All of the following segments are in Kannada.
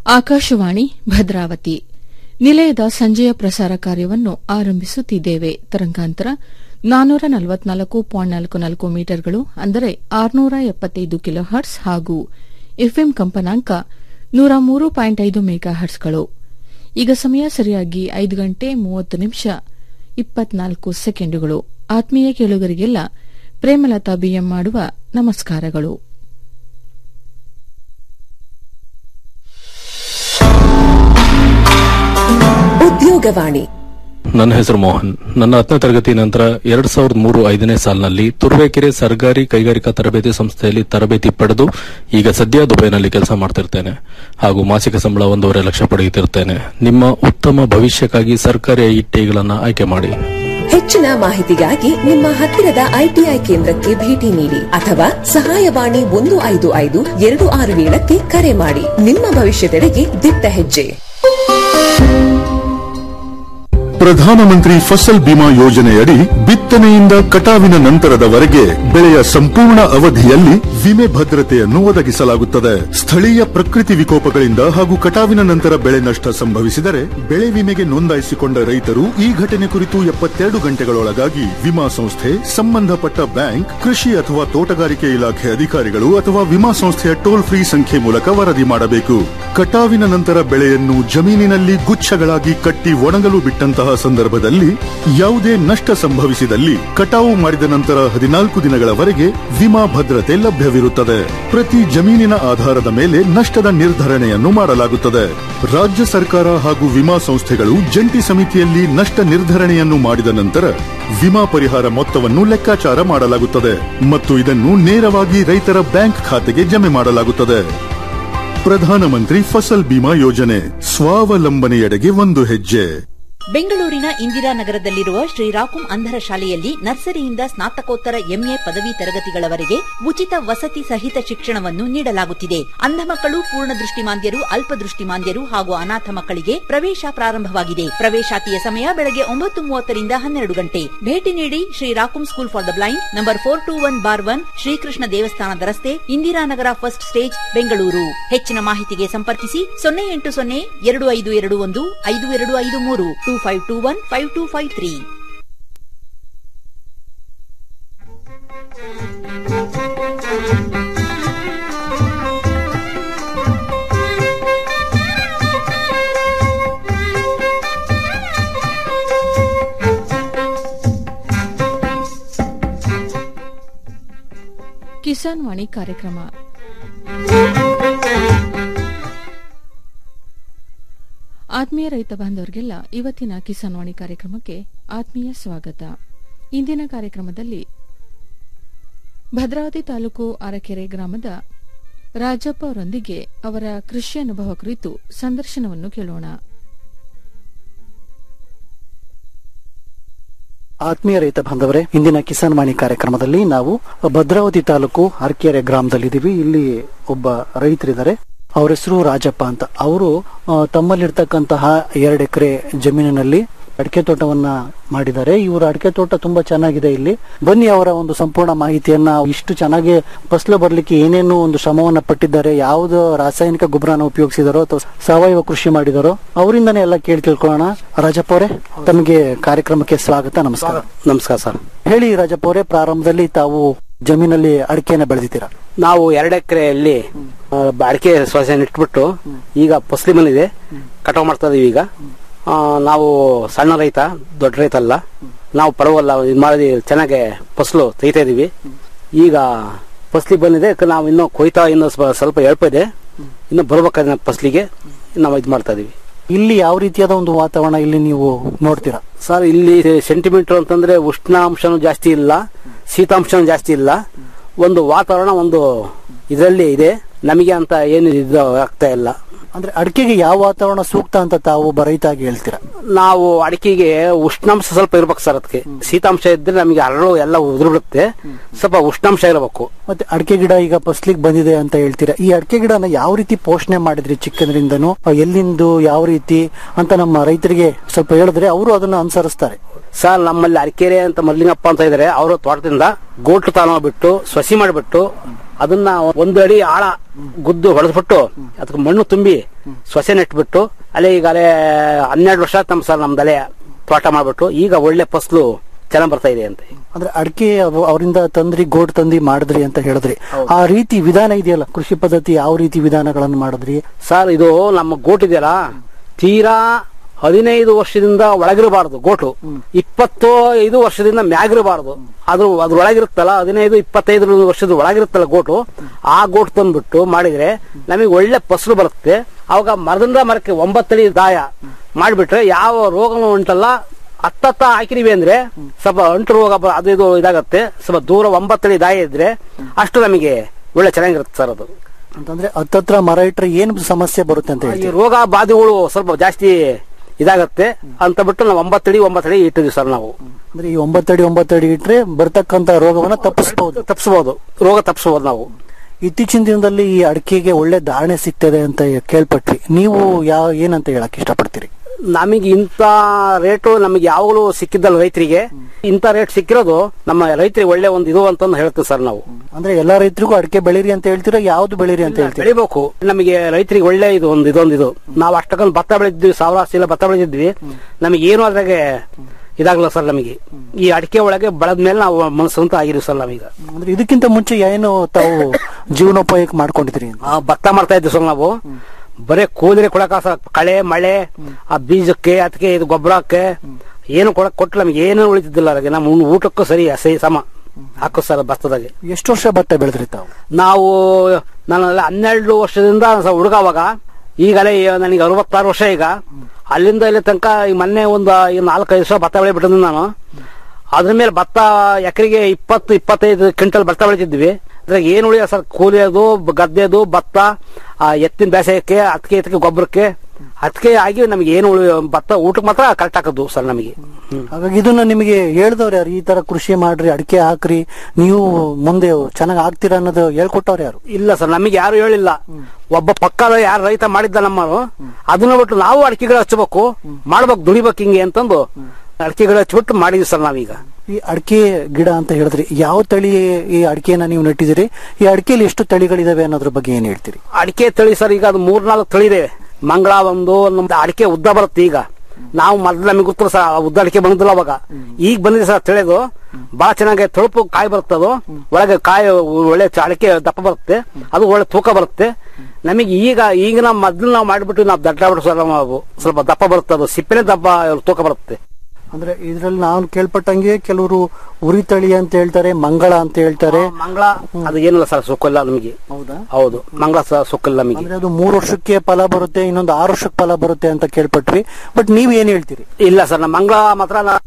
ಆಕಾಶವಾಣಿ ಭದ್ರಾವತಿ ನಿಲಯದ ಸಂಜೆಯ ಪ್ರಸಾರ ಕಾರ್ಯವನ್ನು ಆರಂಭಿಸುತ್ತಿದ್ದೇವೆ ತರಂಗಾಂತರ ನಾನ್ನೂರ ನಲವತ್ನಾಲ್ಕು ಪಾಯಿಂಟ್ ನಾಲ್ಕು ನಾಲ್ಕು ಮೀಟರ್ಗಳು ಅಂದರೆ ಆರುನೂರ ಎಪ್ಪತ್ತೈದು ಕಿಲೋ ಹರ್ಟ್ಸ್ ಹಾಗೂ ಎಫ್ಎಂ ಕಂಪನಾಂಕ ನೂರ ಮೂರು ಪಾಯಿಂಟ್ ಐದು ಮೆಗಾ ಹರ್ಟ್ಸ್ಗಳು ಈಗ ಸಮಯ ಸರಿಯಾಗಿ ಐದು ಗಂಟೆ ಮೂವತ್ತು ನಿಮಿಷ ಇಪ್ಪತ್ನಾಲ್ಕು ಸೆಕೆಂಡುಗಳು ಆತ್ಮೀಯ ಕೇಳುಗರಿಗೆಲ್ಲ ಪ್ರೇಮಲತಾ ಬಿಎಂ ಮಾಡುವ ನಮಸ್ಕಾರಗಳು ಉದ್ಯೋಗವಾಣಿ ನನ್ನ ಹೆಸರು ಮೋಹನ್ ನನ್ನ ಹತ್ತನೇ ತರಗತಿ ನಂತರ ಎರಡ್ ಸಾವಿರದ ಮೂರು ಐದನೇ ಸಾಲಿನಲ್ಲಿ ತುರುವೇಕೆರೆ ಸರ್ಕಾರಿ ಕೈಗಾರಿಕಾ ತರಬೇತಿ ಸಂಸ್ಥೆಯಲ್ಲಿ ತರಬೇತಿ ಪಡೆದು ಈಗ ಸದ್ಯ ದುಬೈನಲ್ಲಿ ಕೆಲಸ ಮಾಡ್ತಿರ್ತೇನೆ ಹಾಗೂ ಮಾಸಿಕ ಸಂಬಳ ಒಂದೂವರೆ ಲಕ್ಷ ಪಡೆಯುತ್ತಿರ್ತೇನೆ ನಿಮ್ಮ ಉತ್ತಮ ಭವಿಷ್ಯಕ್ಕಾಗಿ ಸರ್ಕಾರಿ ಐಟಿಗಳನ್ನು ಆಯ್ಕೆ ಮಾಡಿ ಹೆಚ್ಚಿನ ಮಾಹಿತಿಗಾಗಿ ನಿಮ್ಮ ಹತ್ತಿರದ ಐಟಿಐ ಕೇಂದ್ರಕ್ಕೆ ಭೇಟಿ ನೀಡಿ ಅಥವಾ ಸಹಾಯವಾಣಿ ಒಂದು ಐದು ಐದು ಎರಡು ಆರು ಏಳಕ್ಕೆ ಕರೆ ಮಾಡಿ ನಿಮ್ಮ ಭವಿಷ್ಯದೆಡೆಗೆ ದಿಟ್ಟ ಹೆಜ್ಜೆ ಪ್ರಧಾನಮಂತ್ರಿ ಫಸಲ್ ಬಿಮಾ ಯೋಜನೆಯಡಿ ಬಿತ್ತನೆಯಿಂದ ಕಟಾವಿನ ನಂತರದವರೆಗೆ ಬೆಳೆಯ ಸಂಪೂರ್ಣ ಅವಧಿಯಲ್ಲಿ ವಿಮೆ ಭದ್ರತೆಯನ್ನು ಒದಗಿಸಲಾಗುತ್ತದೆ ಸ್ಥಳೀಯ ಪ್ರಕೃತಿ ವಿಕೋಪಗಳಿಂದ ಹಾಗೂ ಕಟಾವಿನ ನಂತರ ಬೆಳೆ ನಷ್ಟ ಸಂಭವಿಸಿದರೆ ಬೆಳೆ ವಿಮೆಗೆ ನೋಂದಾಯಿಸಿಕೊಂಡ ರೈತರು ಈ ಘಟನೆ ಕುರಿತು ಎಪ್ಪತ್ತೆರಡು ಗಂಟೆಗಳೊಳಗಾಗಿ ವಿಮಾ ಸಂಸ್ಥೆ ಸಂಬಂಧಪಟ್ಟ ಬ್ಯಾಂಕ್ ಕೃಷಿ ಅಥವಾ ತೋಟಗಾರಿಕೆ ಇಲಾಖೆ ಅಧಿಕಾರಿಗಳು ಅಥವಾ ವಿಮಾ ಸಂಸ್ಥೆಯ ಟೋಲ್ ಫ್ರೀ ಸಂಖ್ಯೆ ಮೂಲಕ ವರದಿ ಮಾಡಬೇಕು ಕಟಾವಿನ ನಂತರ ಬೆಳೆಯನ್ನು ಜಮೀನಿನಲ್ಲಿ ಗುಚ್ಛಗಳಾಗಿ ಕಟ್ಟಿ ಒಣಗಲು ಬಿಟ್ಟಂತಹ ಸಂದರ್ಭದಲ್ಲಿ ಯಾವುದೇ ನಷ್ಟ ಸಂಭವಿಸಿದಲ್ಲಿ ಕಟಾವು ಮಾಡಿದ ನಂತರ ಹದಿನಾಲ್ಕು ದಿನಗಳವರೆಗೆ ವಿಮಾ ಭದ್ರತೆ ಲಭ್ಯವಿರುತ್ತದೆ ಪ್ರತಿ ಜಮೀನಿನ ಆಧಾರದ ಮೇಲೆ ನಷ್ಟದ ನಿರ್ಧರಣೆಯನ್ನು ಮಾಡಲಾಗುತ್ತದೆ ರಾಜ್ಯ ಸರ್ಕಾರ ಹಾಗೂ ವಿಮಾ ಸಂಸ್ಥೆಗಳು ಜಂಟಿ ಸಮಿತಿಯಲ್ಲಿ ನಷ್ಟ ನಿರ್ಧರಣೆಯನ್ನು ಮಾಡಿದ ನಂತರ ವಿಮಾ ಪರಿಹಾರ ಮೊತ್ತವನ್ನು ಲೆಕ್ಕಾಚಾರ ಮಾಡಲಾಗುತ್ತದೆ ಮತ್ತು ಇದನ್ನು ನೇರವಾಗಿ ರೈತರ ಬ್ಯಾಂಕ್ ಖಾತೆಗೆ ಜಮೆ ಮಾಡಲಾಗುತ್ತದೆ ಪ್ರಧಾನಮಂತ್ರಿ ಫಸಲ್ ಬಿಮಾ ಯೋಜನೆ ಸ್ವಾವಲಂಬನೆಯೆಡೆಗೆ ಒಂದು ಹೆಜ್ಜೆ ಬೆಂಗಳೂರಿನ ಇಂದಿರಾನಗರದಲ್ಲಿರುವ ಶ್ರೀರಾಕುಂ ಅಂಧರ ಶಾಲೆಯಲ್ಲಿ ನರ್ಸರಿಯಿಂದ ಸ್ನಾತಕೋತ್ತರ ಎಂಎ ಪದವಿ ತರಗತಿಗಳವರೆಗೆ ಉಚಿತ ವಸತಿ ಸಹಿತ ಶಿಕ್ಷಣವನ್ನು ನೀಡಲಾಗುತ್ತಿದೆ ಅಂಧ ಮಕ್ಕಳು ಪೂರ್ಣ ದೃಷ್ಟಿಮಾಂದ್ಯರು ಅಲ್ಪದೃಷ್ಟಿಮಾಂದ್ಯರು ಹಾಗೂ ಅನಾಥ ಮಕ್ಕಳಿಗೆ ಪ್ರವೇಶ ಪ್ರಾರಂಭವಾಗಿದೆ ಪ್ರವೇಶಾತಿಯ ಸಮಯ ಬೆಳಗ್ಗೆ ಒಂಬತ್ತು ಮೂವತ್ತರಿಂದ ಹನ್ನೆರಡು ಗಂಟೆ ಭೇಟಿ ನೀಡಿ ಶ್ರೀರಾಕುಂ school for the blind number four two one bar one Srikrishna ದೇವಸ್ಥಾನದ ರಸ್ತೆ ಇಂದಿರಾನಗರ ಫಸ್ಟ್ ಸ್ಟೇಜ್ ಬೆಂಗಳೂರು ಹೆಚ್ಚಿನ ಮಾಹಿತಿಗೆ ಸಂಪರ್ಕಿಸಿ ಸೊನ್ನೆ ಎಂಟು ಸೊನ್ನೆ ಎರಡು ಐದು ಎರಡು ಒಂದು ಐದು ಎರಡು ಐದು ಮೂರು two five two one five two five three Kisan Vani ಕಾರ್ಯಕ್ರಮ ಆತ್ಮೀಯ ರೈತ ಬಾಂಧವರಿಗೆಲ್ಲ ಇವತ್ತಿನ ಕಿಸಾನ್ ವಾಣಿ ಕಾರ್ಯಕ್ರಮಕ್ಕೆ ಆತ್ಮೀಯ ಸ್ವಾಗತ ಇಂದಿನ ಕಾರ್ಯಕ್ರಮದಲ್ಲಿ ಭದ್ರಾವತಿ ತಾಲೂಕು ಅರಕೆರೆ ಗ್ರಾಮದ ರಾಜಪ್ಪ ಅವರೊಂದಿಗೆ ಅವರ ಕೃಷಿ ಅನುಭವ ಕುರಿತು ಸಂದರ್ಶನವನ್ನು ಕೇಳೋಣ ಆತ್ಮೀಯ ರೈತ ಬಾಂಧವರೇ ಇಂದಿನ ಕಿಸಾನ್ ವಾಣಿ ಕಾರ್ಯಕ್ರಮದಲ್ಲಿ ನಾವು ಭದ್ರಾವತಿ ತಾಲೂಕು ಅರಕೆರೆ ಗ್ರಾಮದಲ್ಲಿದ್ದೀವಿ ಇಲ್ಲಿ ಒಬ್ಬ ರೈತರಿದ್ದಾರೆ ಅವ್ರ ಹೆಸರು ರಾಜಪ್ಪ ಅಂತ ಅವರು ತಮ್ಮಲ್ಲಿರ್ತಕ್ಕಂತಹ ಎರಡು ಎಕರೆ ಜಮೀನಿನಲ್ಲಿ ಅಡಿಕೆ ತೋಟವನ್ನ ಮಾಡಿದ್ದಾರೆ ಇವರ ಅಡಿಕೆ ತೋಟ ತುಂಬಾ ಚೆನ್ನಾಗಿದೆ ಇಲ್ಲಿ ಬನ್ನಿ ಅವರ ಒಂದು ಸಂಪೂರ್ಣ ಮಾಹಿತಿಯನ್ನ ಇಷ್ಟು ಚೆನ್ನಾಗಿ ಫಸಲು ಬರ್ಲಿಕ್ಕೆ ಏನೇನು ಒಂದು ಶ್ರಮವನ್ನ ಪಟ್ಟಿದ್ದಾರೆ ಯಾವ್ದು ರಾಸಾಯನಿಕ ಗೊಬ್ಬರನ ಉಪಯೋಗಿಸಿದಾರೋ ಅಥವಾ ಸಾವಯವ ಕೃಷಿ ಮಾಡಿದಾರೋ ಅವರಿಂದನೇ ಎಲ್ಲ ಕೇಳಿ ತಿಳ್ಕೊಳ್ಳೋಣ ರಾಜಪ್ಪ ಅವರೇ ತಮಗೆ ಕಾರ್ಯಕ್ರಮಕ್ಕೆ ಸ್ವಾಗತ ನಮಸ್ಕಾರ ನಮಸ್ಕಾರ ಸರ್ ಹೇಳಿ ರಾಜಪ್ಪ ಅವರೇ ಪ್ರಾರಂಭದಲ್ಲಿ ತಾವು ಜಮೀನಲ್ಲಿ ಅಡಿಕೆನ ಬೆಳೆದಿದ್ದೀರಾ ನಾವು ಎರಡು ಎಕರೆಯಲ್ಲಿ ಅಡಿಕೆ ಸೊಸೆಯನ್ನು ಇಟ್ಬಿಟ್ಟು ಈಗ ಫಸಲಿ ಬಂದಿದೆ ಕಟಾವು ಮಾಡ್ತಾ ಇದೀವಿ ಈಗ ಆ, ನಾವು ಸಣ್ಣ ರೈತ ದೊಡ್ಡ ರೈತ ಅಲ್ಲ ನಾವು ಪರವಲ್ಲ ಇದು ಮಾಡಿ ಚೆನ್ನಾಗಿ ಫಸಲು ತೆಗಿತಾ ಇದೀವಿ ಈಗ ಫಸಲಿ ಬಂದಿದೆ ಕ- ನಾವು ಇನ್ನು ಕೊಯ್ತಾ ಇನ್ನು ಸ್ವ- ಸ್ವಲ್ಪ ಎಳ್ಪ ಇದೆ ಇನ್ನು ಬರ್ಬೇಕಾದ್ರೆ ಫಸಲಿಗೆ ನಾವು ಇದು ಮಾಡ್ತಾ ಇದೀವಿ ಇಲ್ಲಿ ಯಾವ ರೀತಿಯಾದ ಒಂದು ವಾತಾವರಣ ಇಲ್ಲಿ ನೀವು ನೋಡ್ತೀರಾ ಸರ್ ಇಲ್ಲಿ ಸೆಂಟಿಮೀಟರ್ ಅಂತಂದ್ರೆ ಉಷ್ಣಾಂಶನೂ ಜಾಸ್ತಿ ಇಲ್ಲ ಶೀತಾಂಶನೂ ಜಾಸ್ತಿ ಇಲ್ಲ ಒಂದು ವಾತಾವರಣ ಒಂದು ಇದರಲ್ಲಿ ಇದೆ ನಮಗೆ ಅಂತ ಏನು ಇದು ಆಗ್ತಾ ಇಲ್ಲ ಅಂದ್ರೆ ಅಡಿಕೆಗೆ ಯಾವ ವಾತಾವರಣ ಸೂಕ್ತ ಅಂತ ತಾವು ಒಬ್ಬ ರೈತ ಆಗಿ ಹೇಳ್ತೀರಾ ನಾವು ಅಡಿಕೆಗೆ ಉಷ್ಣಾಂಶ ಸ್ವಲ್ಪ ಇರ್ಬೇಕು ಸರ್ ಅದಕ್ಕೆ ಶೀತಾಂಶ ಇದ್ರೆ ನಮಗೆ ಹರಳು ಎಲ್ಲ ಉದುರ್ಬಿಡುತ್ತೆ ಸ್ವಲ್ಪ ಉಷ್ಣಾಂಶ ಇರಬೇಕು ಮತ್ತೆ ಅಡಿಕೆ ಗಿಡ ಈಗ ಫಸ್ಲಿಗೆ ಬಂದಿದೆ ಅಂತ ಹೇಳ್ತೀರಾ ಈ ಅಡಿಕೆ ಗಿಡನ ಯಾವ ರೀತಿ ಪೋಷಣೆ ಮಾಡಿದ್ರಿ ಚಿಕ್ಕದ್ರಿಂದನೂ ಎಲ್ಲಿಂದು ಯಾವ ರೀತಿ ಅಂತ ನಮ್ಮ ರೈತರಿಗೆ ಸ್ವಲ್ಪ ಹೇಳಿದ್ರೆ ಅವರು ಅದನ್ನ ಅನುಸರಿಸ್ತಾರೆ ಸರ್ ನಮ್ಮಲ್ಲಿ ಅರಕೆರೆ ಅಂತ ಮಲ್ಲಿಂಗಪ್ಪ ಅಂತ ಇದಾರೆ ಅವರು ತೋಟದಿಂದ ಗೋಟು ತಾನ ಬಿಟ್ಟು ಸಸಿ ಮಾಡಿಬಿಟ್ಟು ಅದನ್ನ ಒಂದು ಅಡಿ ಆಳ ಗುದ್ದು ಹೊಡೆದ್ಬಿಟ್ಟು ಅದಕ್ಕೆ ಮಣ್ಣು ತುಂಬಿ ಸೊಸೆ ನೆಟ್ಬಿಟ್ಟು ಅಲ್ಲೇ ಈಗ ಅಲ್ಲೇ ಹನ್ನೆರಡು ವರ್ಷ ಆಯ್ತು ನಮ್ಮ ಸರ್ ನಮ್ದಲೆ ತೋಟ ಮಾಡ್ಬಿಟ್ಟು ಈಗ ಒಳ್ಳೆ ಫಸಲು ಚೆನ್ನಾಗ್ ಬರ್ತಾ ಇದೆ ಅಂತ ಅಂದ್ರೆ ಅಡಿಕೆ ಅವರಿಂದ ತಂದ್ರಿ ಗೋಡ್ ತಂದಿ ಮಾಡಿದ್ರಿ ಅಂತ ಹೇಳಿದ್ರಿ ಆ ರೀತಿ ವಿಧಾನ ಇದೆಯಲ್ಲ ಕೃಷಿ ಪದ್ಧತಿ ಯಾವ ರೀತಿ ವಿಧಾನಗಳನ್ನು ಮಾಡಿದ್ರಿ ಸರ್ ಇದು ನಮ್ಮ ಗೋಟ್ ಇದೆಯಲ್ಲ ತೀರಾ ಹದಿನೈದು ವರ್ಷದಿಂದ ಒಳಗಿರಬಾರದು ಗೋಟು ಇಪ್ಪತ್ತು ಐದು ವರ್ಷದಿಂದ ಮ್ಯಾಗಿರಬಾರದು ಅದು ಅದ್ರೊಳಗಿರುತ್ತಲ್ಲ ಹದಿನೈದು ಇಪ್ಪತ್ತೈದು ವರ್ಷದ ಒಳಗಿರುತ್ತಲ್ಲ ಗೋಟು ಆ ಗೋಟ್ ತಂದ್ಬಿಟ್ಟು ಮಾಡಿದ್ರೆ ನಮಗೆ ಒಳ್ಳೆ ಫಸಲು ಬರುತ್ತೆ ಅವಾಗ ಮರದಿಂದ ಮರಕ್ಕೆ ಒಂಬತ್ತಡಿ ದಾಯ ಮಾಡಿಬಿಟ್ರೆ ಯಾವ ರೋಗನೂ ಉಂಟಲ್ಲ ಹತ್ತತ್ತ ಹಾಕಿದೀವಿ ಅಂದ್ರೆ ಸ್ವಲ್ಪ ಅಂಟು ರೋಗ ಬ- ಅದು ಇದು ಇದಾಗತ್ತೆ ಸ್ವಲ್ಪ ದೂರ ಒಂಬತ್ತಡಿ ದಾಯ ಇದ್ರೆ ಅಷ್ಟು ನಮಗೆ ಒಳ್ಳೆ ಚೆನ್ನಾಗಿರುತ್ತೆ ಸರ್ ಅದು ಅಂತಂದ್ರೆ ಹತ್ತತ್ರ ಮರ ಇಟ್ರೆ ಏನ್ ಸಮಸ್ಯೆ ಬರುತ್ತೆ ಅಂತ ಈ ಹೇಳ್ತೀವಿ ರೋಗ ಬಾಧೆಗಳು ಸ್ವಲ್ಪ ಜಾಸ್ತಿ ಇದಾಗತ್ತೆ ಅಂತ ಬಿಟ್ಟು ನಾವು ಒಂಬತ್ತಡಿ ಒಂಬತ್ತಡಿ ಇಟ್ಟಿದ್ವಿ ಸರ್ ನಾವು ಅಂದ್ರೆ ಈ ಒಂಬತ್ತಡಿ ಒಂಬತ್ತಡಿ ಇಟ್ರೆ ಬರ್ತಕ್ಕಂತ ರೋಗವನ್ನ ತಪ್ಪಿಸಬಹುದು ತಪ್ಪಿಸಬಹುದು ರೋಗ ತಪ್ಪಿಸಬಹುದು ನಾವು ಇತ್ತೀಚಿನ ದಿನದಲ್ಲಿ ಈ ಅಡಿಕೆಗೆ ಒಳ್ಳೆ ಧಾರಣೆ ಸಿಗ್ತದೆ ಅಂತ ಕೇಳ್ಪಟ್ವಿ ನೀವು ಯಾವ ಏನಂತ ಹೇಳಕ್ ಇಷ್ಟಪಡ್ತೀರಿ ನಮಗೆ ಇಂಥ ರೇಟು ನಮಗೆ ಯಾವಾಗಲೂ ಸಿಕ್ಕಿದ್ದಲ್ಲ ರೈತರಿಗೆ ಇಂಥ ರೇಟ್ ಸಿಕ್ಕಿರೋದು ನಮ್ಮ ರೈತರಿಗೆ ಒಳ್ಳೆ ಒಂದು ಇದು ಅಂತಂದು ಹೇಳ್ತೀವಿ ಸರ್ ನಾವು ಅಂದ್ರೆ ಎಲ್ಲಾ ರೈತರಿಗೂ ಅಡಿಕೆ ಬೆಳೀರಿ ಅಂತ ಹೇಳ್ತೀರಾ ಯಾವ್ದು ಬೆಳೀರಿ ಅಂತ ಹೇಳ್ತೀರಾ ಬೆಳಿಬೇಕು ನಮಗೆ ರೈತರಿಗೆ ಒಳ್ಳೆ ಇದು ಒಂದು ಇದೊಂದು ಇದು ನಾವು ಅಷ್ಟಕ್ಕೊಂದು ಭತ್ತ ಬೆಳೆದಿದ್ವಿ ಸಾವಿರ ಚೀಲ ಭತ್ತ ಬೆಳೆದಿದ್ವಿ ನಮಗೆ ಏನು ಅದ್ರಾಗೆ ಇದಾಗಲ್ಲ ಸರ್ ನಮಗೆ ಈ ಅಡಿಕೆ ಒಳಗೆ ಬೆಳೆದ ಮೇಲೆ ನಾವು ಮನಸ್ಸು ಅಂತ ಆಗಿರಿ ಸರ್ ನಾವೀಗ ಅಂದ್ರೆ ಇದಕ್ಕಿಂತ ಮುಂಚೆ ಏನು ತಾವು ಜೀವನೋಪಾಯಕ್ಕೆ ಮಾಡ್ಕೊಂಡಿದ್ರಿ ಅಂತ? ಆ, ಭತ್ತ ಮಾಡ್ತಾ ಇದ್ವಿ ಸರ್ ನಾವು ಬರೇ ಕೂಲಿಗೆ ಕೊಡಕ ಸರ್ ಕಳೆ ಮಳೆ ಆ ಬೀಜಕ್ಕೆ ಅದಕ್ಕೆ ಇದು ಗೊಬ್ಬರಕ್ಕೆ ಏನು ಕೊಡಕ್ ಕೊಟ್ಟು ನಮ್ಗೆ ಏನು ಉಳಿತಿದ್ದಿಲ್ಲ ಅದಕ್ಕೆ ನಮ್ಮ ಉಣ್- ಊಟಕ್ಕೂ ಸರಿ ಸರಿ ಸಮ ಹಾಕು ಸರ್ ಭತ್ತದಾಗೆ ಎಷ್ಟು ವರ್ಷ ಭತ್ತ ಬೆಳೆದ್ರಿ ತಾವು ನಾವು ನಾನು ಅಲ್ಲಿ ಹನ್ನೆರಡು ವರ್ಷದಿಂದ ಸ- ಹುಡುಗ ಅವಾಗ ಈಗಲೇ ನನಗೆ ಅರವತ್ತಾರು ವರ್ಷ ಈಗ ಅಲ್ಲಿಂದ ಇಲ್ಲಿ ತನಕ ಈ ಮೊನ್ನೆ ಒಂದು ಈ ನಾಲ್ಕೈದು ವರ್ಷ ಭತ್ತ ಬೆಳೆ ಬಿಟ್ಟಿದ್ದೆ ನಾನು ಅದ್ರ ಮೇಲೆ ಭತ್ತ ಎಕರೆಗೆ ಇಪ್ಪತ್ತು ಇಪ್ಪತ್ತೈದು ಕ್ವಿಂಟಲ್ ಭತ್ತ ಬೆಳಿತಿದ್ವಿ ಅದ್ರಾಗ ಏನು ಉಳಿಯ ಸರ್ ಕೂಲಿಯೋದು ಗದ್ದೆದು ಭತ್ತ ಆ ಎತ್ತಿನ ಬೇಸಾಯಕ್ಕೆ ಅದಕ್ಕೆ ಇದಕ್ಕೆ ಗೊಬ್ಬರಕ್ಕೆ ಅದಕ್ಕೆ ಆಗಿ ನಮಗೆ ಏನು ಉಳಿ ಭತ್ತ ಊಟಕ್ಕೆ ಮಾತ್ರ ಕರೆಕ್ಟ್ ಹಾಕೋದು ಸರ್ ನಮಗೆ ಹ್ಮ್. ಹಾಗಾಗಿ ಇದನ್ನ ನಿಮಗೆ ಹೇಳ್ದವ್ರು ಯಾರು ಈ ತರ ಕೃಷಿ ಮಾಡ್ರಿ ಅಡಿಕೆ ಹಾಕ್ರಿ ನೀವು ಮುಂದೆ ಚೆನ್ನಾಗ್ ಆಗ್ತೀರಾ ಅನ್ನೋದು ಹೇಳ್ಕೊಟ್ಟವ್ರು ಯಾರು ಇಲ್ಲ ಸರ್ ನಮಗೆ ಯಾರು ಹೇಳಿಲ್ಲ ಒಬ್ಬ ಪಕ್ಕದ ಯಾರು ರೈತ ಮಾಡಿದ್ದ ನಮ್ಮನು ಅದನ್ನ ಬಿಟ್ಟು ನಾವು ಅಡಿಕೆಗಳು ಹಚ್ಚಬೇಕು ಮಾಡ್ಬೇಕು ದುಡಿಬೇಕು ಹಿಂಗೆ ಅಂತಂದು ಅಡಿಕೆಗಳು ಹಚ್ಬಿಟ್ಟು ಮಾಡಿದ್ವಿ ಸರ್ ನಾವೀಗ ಈ ಅಡಿಕೆ ಗಿಡ ಅಂತ ಹೇಳಿದ್ರಿ ಯಾವ ತಳಿ ಈ ಅಡಿಕೆನ ನೀವು ನೆಟ್ಟಿದಿರಿ ಈ ಅಡಿಕೆಯಲ್ಲಿ ಎಷ್ಟು ತಳಿಗಳಿದಾವೆ ಅನ್ನೋದ್ರ ಬಗ್ಗೆ ಏನ್ ಹೇಳ್ತೀರಿ ಅಡಿಕೆ ತಳಿ ಸರ್ ಈಗ ಅದು ಮೂರ್ನಾಲ್ಕು ತಳಿ ಇದೆ ಮಂಗಳ ಒಂದು ನಮ್ದು ಅಡಿಕೆ ಉದ್ದ ಬರುತ್ತೆ ಈಗ ನಾವು ಮೊದ್ಲು ನಮಗೆ ಗೊತ್ತಿಲ್ಲ ಸರ್ ಆ ಉದ್ದ ಅಡಿಕೆ ಬಂದಿಲ್ಲ ಅವಾಗ ಈಗ ಬಂದಿದೆ ಸರ್ ತಿಳಿದು ಬಹಳ ಚೆನ್ನಾಗಿ ತೊಳಪು ಕಾಯಿ ಬರುತ್ತೆ ಅದು ಒಳಗೆ ಕಾಯಿ ಒಳ್ಳೆ ಚ- ಅಡಿಕೆ ದಪ್ಪ ಬರುತ್ತೆ ಅದು ಒಳ್ಳೆ ತೂಕ ಬರುತ್ತೆ ನಮಗೆ ಈಗ ಈಗ ನಾವು ಮೊದ್ಲು ನಾವು ಮಾಡಿಬಿಟ್ಟು ನಾವು ದಡ್ಡ ಬಿಟ್ಟು ಸರ್ ನಾವು ಸ್ವಲ್ಪ ದಪ್ಪ ಬರುತ್ತೆ ಅದು ಸಿಪ್ಪೆನೆ ದಪ್ಪ ತೂಕ ಬರುತ್ತೆ ಅಂದ್ರೆ ಇದ್ರಲ್ಲಿ ನಾನು ಕೇಳ್ಪಟ್ಟಂಗೆ ಕೆಲವರು ಉರಿ ತಳಿ ಅಂತ ಹೇಳ್ತಾರೆ ಮಂಗಳ ಅಂತ ಹೇಳ್ತಾರೆ ಮಂಗಳ ಅದು ಏನಿಲ್ಲ ಸರ್ ಸುಕ್ಕಿಲ್ಲ ನಮಗೆ ಹೌದಾ ಹೌದು ಮಂಗಳ ಸಹ ಸುಕ್ಕಿಲ್ಲ ನಮಗೆ ಅಂದ್ರೆ ಅದು ಮೂರು ವರ್ಷಕ್ಕೆ ಫಲ ಬರುತ್ತೆ ಇನ್ನೊಂದು ಆರು ವರ್ಷಕ್ಕೆ ಫಲ ಬರುತ್ತೆ ಅಂತ ಕೇಳ್ಪಟ್ವಿ ಬಟ್ ನೀವ್ ಏನ್ ಹೇಳ್ತೀರಿ ಇಲ್ಲ ಸರ್ ನಮ್ಮ ಮಂಗಳ ಮಾತ್ರ ನಾ-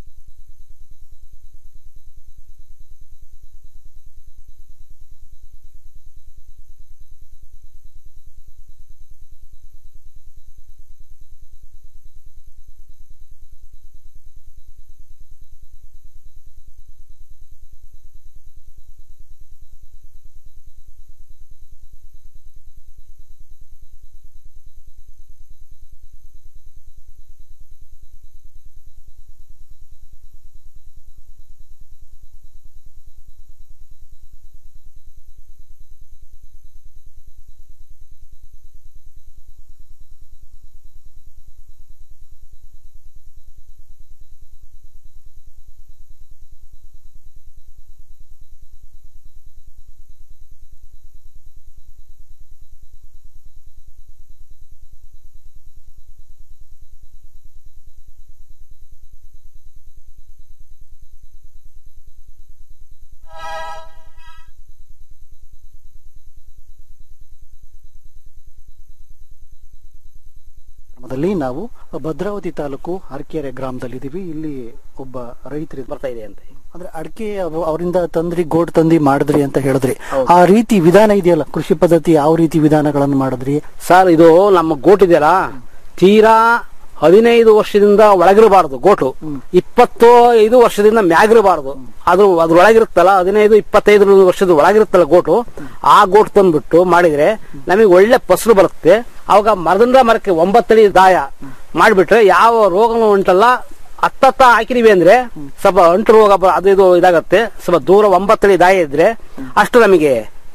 ಕ್ರಮದಲ್ಲಿ ನಾವು ಭದ್ರಾವತಿ ತಾಲೂಕು ಹರಕೆರೆ ಗ್ರಾಮದಲ್ಲಿದ್ದೀವಿ ಇಲ್ಲಿ ಒಬ್ಬ ರೈತರು ಬರ್ತಾ ಇದೆ ಅಂತ ಅಂದ್ರೆ ಅಡಿಕೆ ಅವರಿಂದ ತಂದ್ರಿ ಗೋಡ್ ತಂದಿ ಮಾಡಿದ್ರಿ ಅಂತ ಹೇಳಿದ್ರಿ ಆ ರೀತಿ ವಿಧಾನ ಇದೆಯಲ್ಲ ಕೃಷಿ ಪದ್ಧತಿ ಯಾವ ರೀತಿ ವಿಧಾನಗಳನ್ನು ಮಾಡಿದ್ರಿ ಸರ್ ಇದು ನಮ್ಮ ಗೋಟ್ ಇದೆಯಲ್ಲ ತೀರಾ ಹದಿನೈದು ವರ್ಷದಿಂದ ಒಳಗಿರಬಾರದು ಗೋಟು ಇಪ್ಪತ್ತು ಐದು ವರ್ಷದಿಂದ ಮ್ಯಾಗಿರಬಾರದು ಅದು ಅದ್ರೊಳಗಿರುತ್ತಲ್ಲ ಹದಿನೈದು ಇಪ್ಪತ್ತೈದು ವರ್ಷದ ಒಳಗಿರುತ್ತಲ್ಲ ಗೋಟು ಆ ಗೋಟ್ ತಂದ್ಬಿಟ್ಟು ಮಾಡಿದ್ರೆ ನಮಗೆ ಒಳ್ಳೆ ಫಸಲು ಬರುತ್ತೆ ಅವಾಗ ಮರದಿಂದ ಮರಕ್ಕೆ ಒಂಬತ್ತಡಿ ದಾಯ ಮಾಡಿಬಿಟ್ರೆ ಯಾವ ರೋಗನೂ ಉಂಟಲ್ಲ ಹತ್ತತ್ತ ಹಾಕಿದೀವಿ ಅಂದ್ರೆ ಸ್ವಲ್ಪ ಅಂಟು ರೋಗ ಬ- ಅದು ಇದು ಇದಾಗತ್ತೆ ಸ್ವಲ್ಪ ದೂರ ಒಂಬತ್ತಡಿ ದಾಯ ಇದ್ರೆ ಅಷ್ಟು ನಮಗೆ